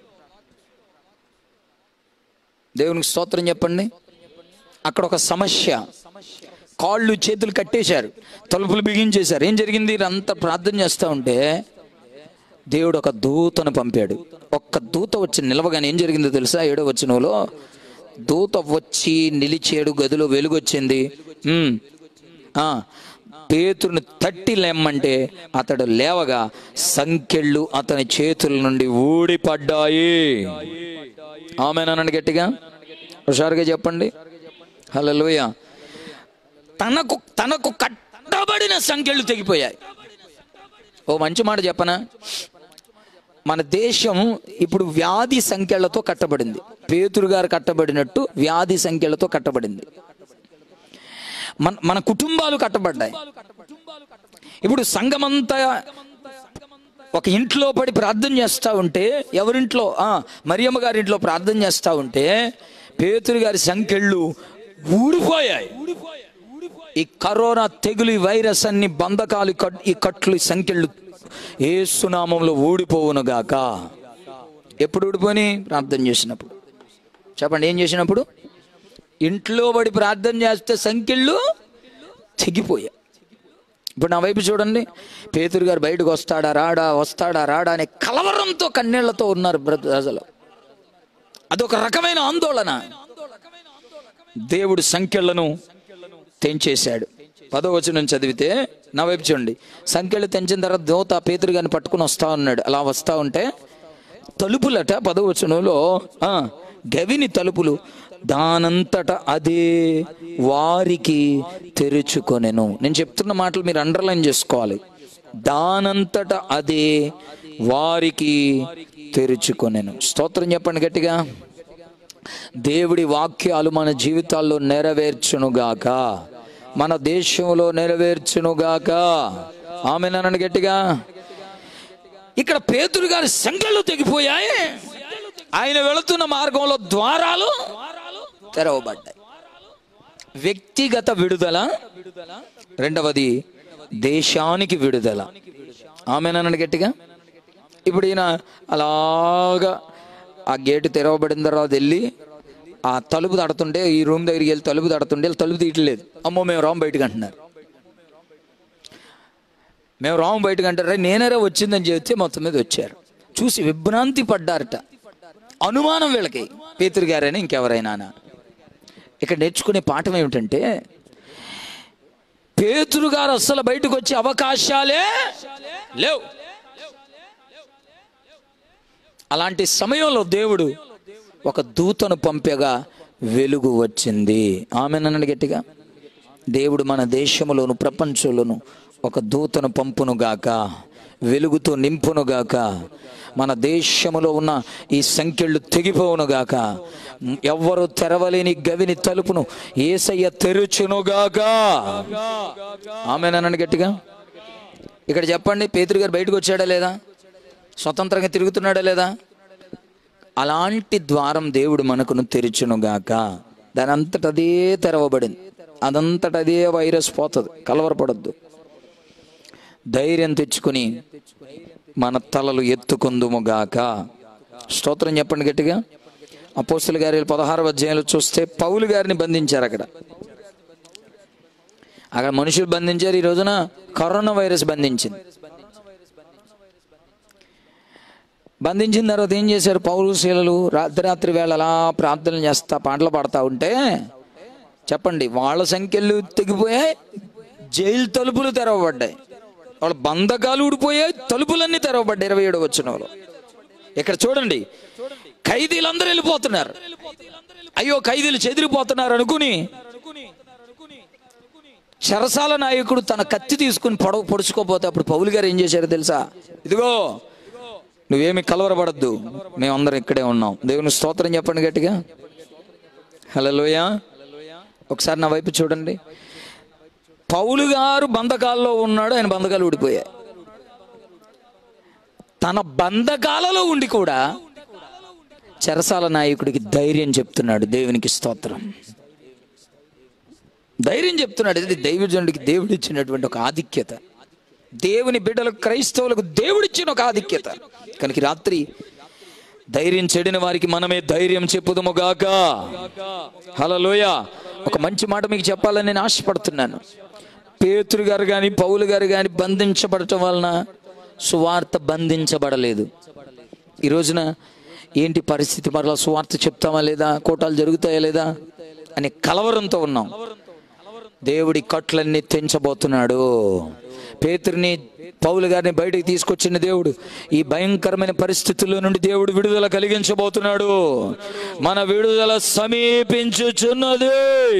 దేవునికి స్తోత్రం చెప్పండి అక్కడ ఒక సమస్య కాళ్ళు చేతులు కట్టేశారు తలుపులు బిగించేశారు ఏం జరిగింది అంతా ప్రార్థన చేస్తూ ఉంటే దేవుడు ఒక దూతను పంపాడు ఒక్క దూత వచ్చి నిలవగానే ఏం జరిగిందో తెలుసా ఏడో వచ్చినలో దూత వచ్చి నిలిచేడు గదిలో వెలుగొచ్చింది ఉమ్, ఆ, పేతురుని తట్టి లేమ్మంటే అతడు లేవగా సంకెళ్ళు అతని చేతుల నుండి ఊడిపడ్డాయి ఆమెనానండి గట్టిగా హుషారుగా చెప్పండి హలోయ తనకు తనకు కట్టబడిన సంఖ్యలు తెగిపోయాయి ఓ మంచి మాట చెప్పనా మన దేశం ఇప్పుడు వ్యాధి సంఖ్యలతో కట్టబడింది పేతురు గారు కట్టబడినట్టు వ్యాధి సంఖ్యలతో కట్టబడింది మన మన కుటుంబాలు కట్టబడ్డాయి ఇప్పుడు సంఘమంతా ఒక ఇంట్లో పడి ప్రార్థన చేస్తూ ఉంటే ఎవరింట్లో ఆ, మరియమ్మ గారి ఇంట్లో ప్రార్థన చేస్తూ ఉంటే పేతురు గారి సంఖ్యళ్ళు ఊడిపోయాయి ఈ కరోనా తెగులు ఈ వైరస్ అన్ని బంధకాలు ఈ కట్- ఈ కట్లు ఈ సంఖ్యలు ఏ సునామంలో ఊడిపోవును గాక ఎప్పుడు ఊడిపోయి ప్రార్థన చేసినప్పుడు చెప్పండి ఏం చేసినప్పుడు ఇంట్లో పడి ప్రార్థన చేస్తే సంఖ్యలు తెగిపోయాయి ఇప్పుడు నా వైపు చూడండి పేతురు గారు బయటకు వస్తాడా రాడా వస్తాడా రాడా అనే కలవరంతో కన్నీళ్లతో ఉన్నారు బ్ర- ప్రజలు అదొక రకమైన ఆందోళన దేవుడు సంఖ్యలను తెంచేశాడు పదో వచనం చదివితే నా వైపు చూడండి సంఖ్యలు తెంచిన తర్వాత దోత పేతురు గారిని పట్టుకుని వస్తా ఉన్నాడు అలా వస్తా ఉంటే తలుపులట పదో వచనంలో ఆ, గవిని తలుపులు దానంతట అదే వారికి తెరుచుకొనెను నేను చెప్తున్న మాటలు మీరు అండర్లైన్ చేసుకోవాలి దానంతట అదే వారికి తెరుచుకొనెను స్తోత్రం చెప్పండి గట్టిగా దేవుడి వాక్యాలు మన జీవితాల్లో నెరవేర్చునుగాక మన దేశంలో నెరవేర్చునుగాక ఆమె నన్ను గట్టిగా ఇక్కడ పేతురు గారి సంఖ్యలు తెగిపోయాయి ఆయన వెళుతున్న మార్గంలో ద్వారాలు తెరవబడ్డాయి వ్యక్తిగత విడుదల రెండవది దేశానికి విడుదల ఆమెనన్నాడు గట్టిగా ఇప్పుడు ఈయన అలాగా ఆ గేటు తెరవబడిన తర్వాత వెళ్ళి ఆ తలుపు తడుతుంటే ఈ రూమ్ దగ్గరికి వెళ్ళి తలుపు తడుతుంటే వీళ్ళు తలుపు తీయట్లేదు అమ్మో మేము రాము బయటకు అంటున్నారు మేము రాము బయటకు అంటారా నేనేరా వచ్చిందని చెప్తే మొత్తం మీద వచ్చారు చూసి విభ్రాంతి పడ్డారట అనుమానం వీళ్ళకి పేతురు గారైనా ఇంకెవరైనా ఇక్కడ నేర్చుకునే పాఠం ఏమిటంటే పేతురు గారు అస్సలు బయటకు వచ్చే అవకాశాలే లేవు అలాంటి సమయంలో దేవుడు ఒక దూతను పంపగా వెలుగు వచ్చింది ఆమెనన్నాడు గట్టిగా దేవుడు మన దేశములోను ప్రపంచంలోను ఒక దూతను పంపును గాక వెలుగుతో నింపును గాక మన దేశములో ఉన్న ఈ సంఖ్యలు తెగిపోవును గాక ఎవ్వరు తెరవలేని గవిని తలుపును ఏసయ్య తెరుచును గాక ఆమెనన్నాడు గట్టిగా ఇక్కడ చెప్పండి పేతురు గారు బయటకు వచ్చాడా లేదా స్వతంత్రంగా తిరుగుతున్నాడా లేదా అలాంటి ద్వారం దేవుడు మనకును తెరిచునుగాక దాని అంతట అదే తెరవబడింది అదంతట అదే వైరస్ పోతుంది కలవరపడద్దు ధైర్యం తెచ్చుకుని మన తలలు ఎత్తుకుందుముగాక స్తోత్రం చెప్పండి గట్టిగా అపోస్తుల గారి పదహారు అధ్యాయంలో చూస్తే పౌలు గారిని బంధించారు అక్కడ అక్కడ మనుషులు బంధించారు ఈ రోజున కరోనా వైరస్ బంధించింది బంధించిన తర్వాత ఏం చేశారు పౌరు శీలలు రాత్రి వేళ అలా ప్రార్థనలు చేస్తా పాటలు పాడుతూ ఉంటే చెప్పండి వాళ్ళ సంఖ్యలు తెగిపోయాయి జైలు తలుపులు తెరవబడ్డాయి వాళ్ళ బంధకాలు ఊడిపోయాయి తలుపులన్నీ తెరవబడ్డాయి ఇరవై ఏడు వచ్చిన వాళ్ళు ఇక్కడ చూడండి ఖైదీలందరూ వెళ్ళిపోతున్నారు అయ్యో ఖైదీలు చెదిరిపోతున్నారు అనుకుని చెరసాల నాయకుడు తన కత్తి తీసుకుని పొడవ పొడుచుకోపోతే అప్పుడు పౌలు గారు ఏం చేశారు తెలుసా ఇదిగో నువ్వేమి కలవరపడద్దు మేమందరం ఇక్కడే ఉన్నాం దేవుని స్తోత్రం చెప్పండి గట్టిగా హలోయ ఒకసారి నా వైపు చూడండి పౌలు గారు బంధకాల్లో ఉన్నాడు ఆయన బంధకాలు ఊడిపోయాయి తన బంధకాలలో ఉండి కూడా చెరసాల నాయకుడికి ధైర్యం చెప్తున్నాడు దేవునికి స్తోత్రం ధైర్యం చెప్తున్నాడు ఇది దైవజనుడికి దేవుడు ఇచ్చినటువంటి ఒక ఆధిక్యత దేవుని బిడ్డలకు క్రైస్తవులకు దేవుడిచ్చిన ఒక ఆధిక్యత కనుక ఈ రాత్రి ధైర్యం చెడిన వారికి మనమే ధైర్యం చెప్పుదుముగాక హలోయ ఒక మంచి మాట మీకు చెప్పాలని నేను ఆశపడుతున్నాను పేతురు గారు కానీ పౌలు గారు కానీ బంధించబడటం వలన సువార్త బంధించబడలేదు ఈ రోజున ఏంటి పరిస్థితి మరలా సువార్త చెప్తామా లేదా కోటాలు జరుగుతాయా లేదా అనే కలవరంతో ఉన్నాం దేవుడి కట్లన్నీ తెంచబోతున్నాడు పేతుర్ని పౌలు గారిని బయటికి తీసుకొచ్చిన దేవుడు ఈ భయంకరమైన పరిస్థితుల్లో నుండి దేవుడు విడుదల కలిగించబోతున్నాడు మన విడుదల సమీపించుచున్నది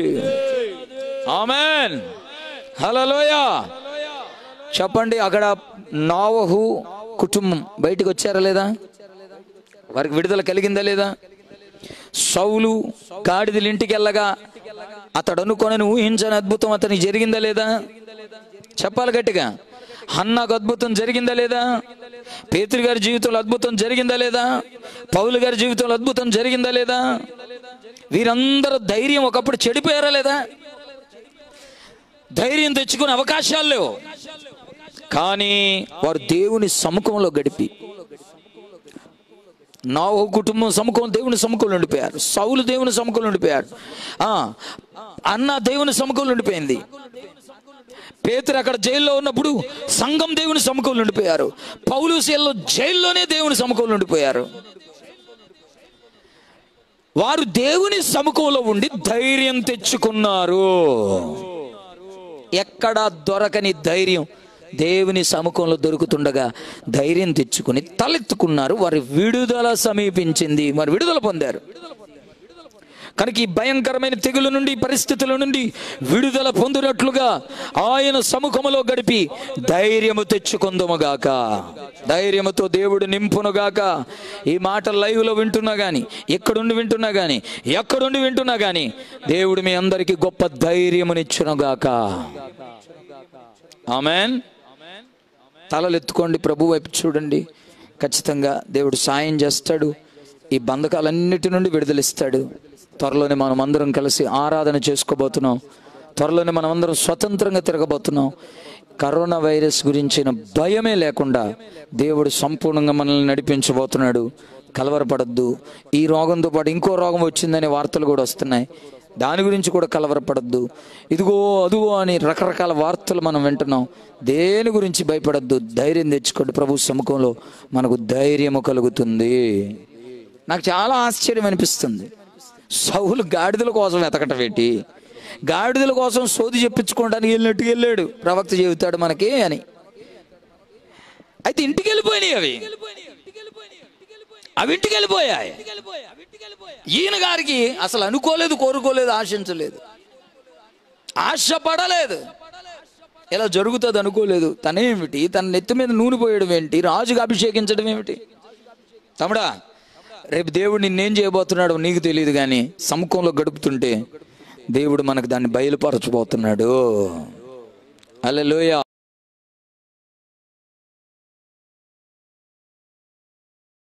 ఆమెన్ హలోయ చెప్పండి అక్కడ నావహు కుటుంబం బయటికి వచ్చారా లేదా వారికి విడుదల కలిగిందా లేదా సౌలు గాడిదలు ఇంటికి వెళ్ళగా అతడు అనుకొని ఊహించని అద్భుతం అతనికి జరిగిందా లేదా చెప్పాలి గట్టిగా హన్నాకు అద్భుతం జరిగిందా లేదా పేతురు గారి జీవితంలో అద్భుతం జరిగిందా లేదా పౌలు గారి జీవితంలో అద్భుతం జరిగిందా లేదా వీరందరూ ధైర్యం ఒకప్పుడు చెడిపోయారా లేదా ధైర్యం తెచ్చుకునే అవకాశాలు లేవు కానీ వారు దేవుని సముఖంలో గడిపి నా ఓ కుటుంబం సముఖం దేవుని సముఖంలో ఉండిపోయారు సౌలు దేవుని సముఖంలో ఉండిపోయారు ఆ, అన్న దేవుని సముఖంలో ఉండిపోయింది పేతురు అక్కడ జైల్లో ఉన్నప్పుడు సంఘం దేవుని సముఖంలో ఉండిపోయారు పౌలు శీలలో జైల్లోనే దేవుని సముఖంలో ఉండిపోయారు వారు దేవుని సముఖంలో ఉండి ధైర్యం తెచ్చుకున్నారు ఎక్కడ దొరకని ధైర్యం దేవుని సముఖంలో దొరుకుతుండగా ధైర్యం తెచ్చుకుని తలెత్తుకున్నారు వారి విడుదల సమీపించింది వారు విడుదల పొందారు కనుక ఈ భయంకరమైన తెగుల నుండి ఈ పరిస్థితుల నుండి విడుదల పొందినట్లుగా ఆయన సముఖములో గడిపి ధైర్యము తెచ్చుకుందముగాక ధైర్యముతో దేవుడు నింపునుగాక ఈ మాట లైవ్లో వింటున్నా కానీ ఎక్కడుండి వింటున్నా కానీ ఎక్కడుండి వింటున్నా కానీ దేవుడు మీ అందరికీ గొప్ప ధైర్యమునిచ్చునుగాక ఆమెన్ తలలు ఎత్తుకోండి ప్రభు వైపు చూడండి ఖచ్చితంగా దేవుడు సాయం చేస్తాడు ఈ బంధకాలన్నిటి నుండి విడుదలిస్తాడు త్వరలోనే మనం అందరం కలిసి ఆరాధన చేసుకోబోతున్నాం త్వరలోనే మనం అందరం స్వతంత్రంగా తిరగబోతున్నాం కరోనా వైరస్ గురించిన భయమే లేకుండా దేవుడు సంపూర్ణంగా మనల్ని నడిపించబోతున్నాడు కలవరపడద్దు ఈ రోగంతో పాటు ఇంకో రోగం వచ్చిందనే వార్తలు కూడా వస్తున్నాయి దాని గురించి కూడా కలవరపడద్దు ఇదిగో అదుగో అని రకరకాల వార్తలు మనం వింటున్నాం దేని గురించి భయపడద్దు ధైర్యం తెచ్చుకోండి ప్రభు సముఖంలో మనకు ధైర్యము కలుగుతుంది నాకు చాలా ఆశ్చర్యం అనిపిస్తుంది సౌలు గాడిదల కోసం వెతకటం ఏంటి గాడిదల కోసం సోది చెప్పించుకోవడానికి వెళ్ళినట్టుగా వెళ్ళాడు ప్రవక్త చెబుతాడు మనకి అని అయితే ఇంటికి వెళ్ళిపోయినాయి అవి అవి ఇంటికి వెళ్ళిపోయాయి ఈయన గారికి అసలు అనుకోలేదు కోరుకోలేదు ఆశించలేదు ఆశపడలేదు ఇలా జరుగుతుంది అనుకోలేదు తనేమిటి తన నెత్తి మీద నూనె పోయడం ఏంటి రాజుగా అభిషేకించడం ఏమిటి తమ్ముడా రేపు దేవుడు నిన్నేం చేయబోతున్నాడో నీకు తెలియదు కానీ సముఖంలో గడుపుతుంటే దేవుడు మనకు దాన్ని బయలుపరచబోతున్నాడు అల్లెలోయ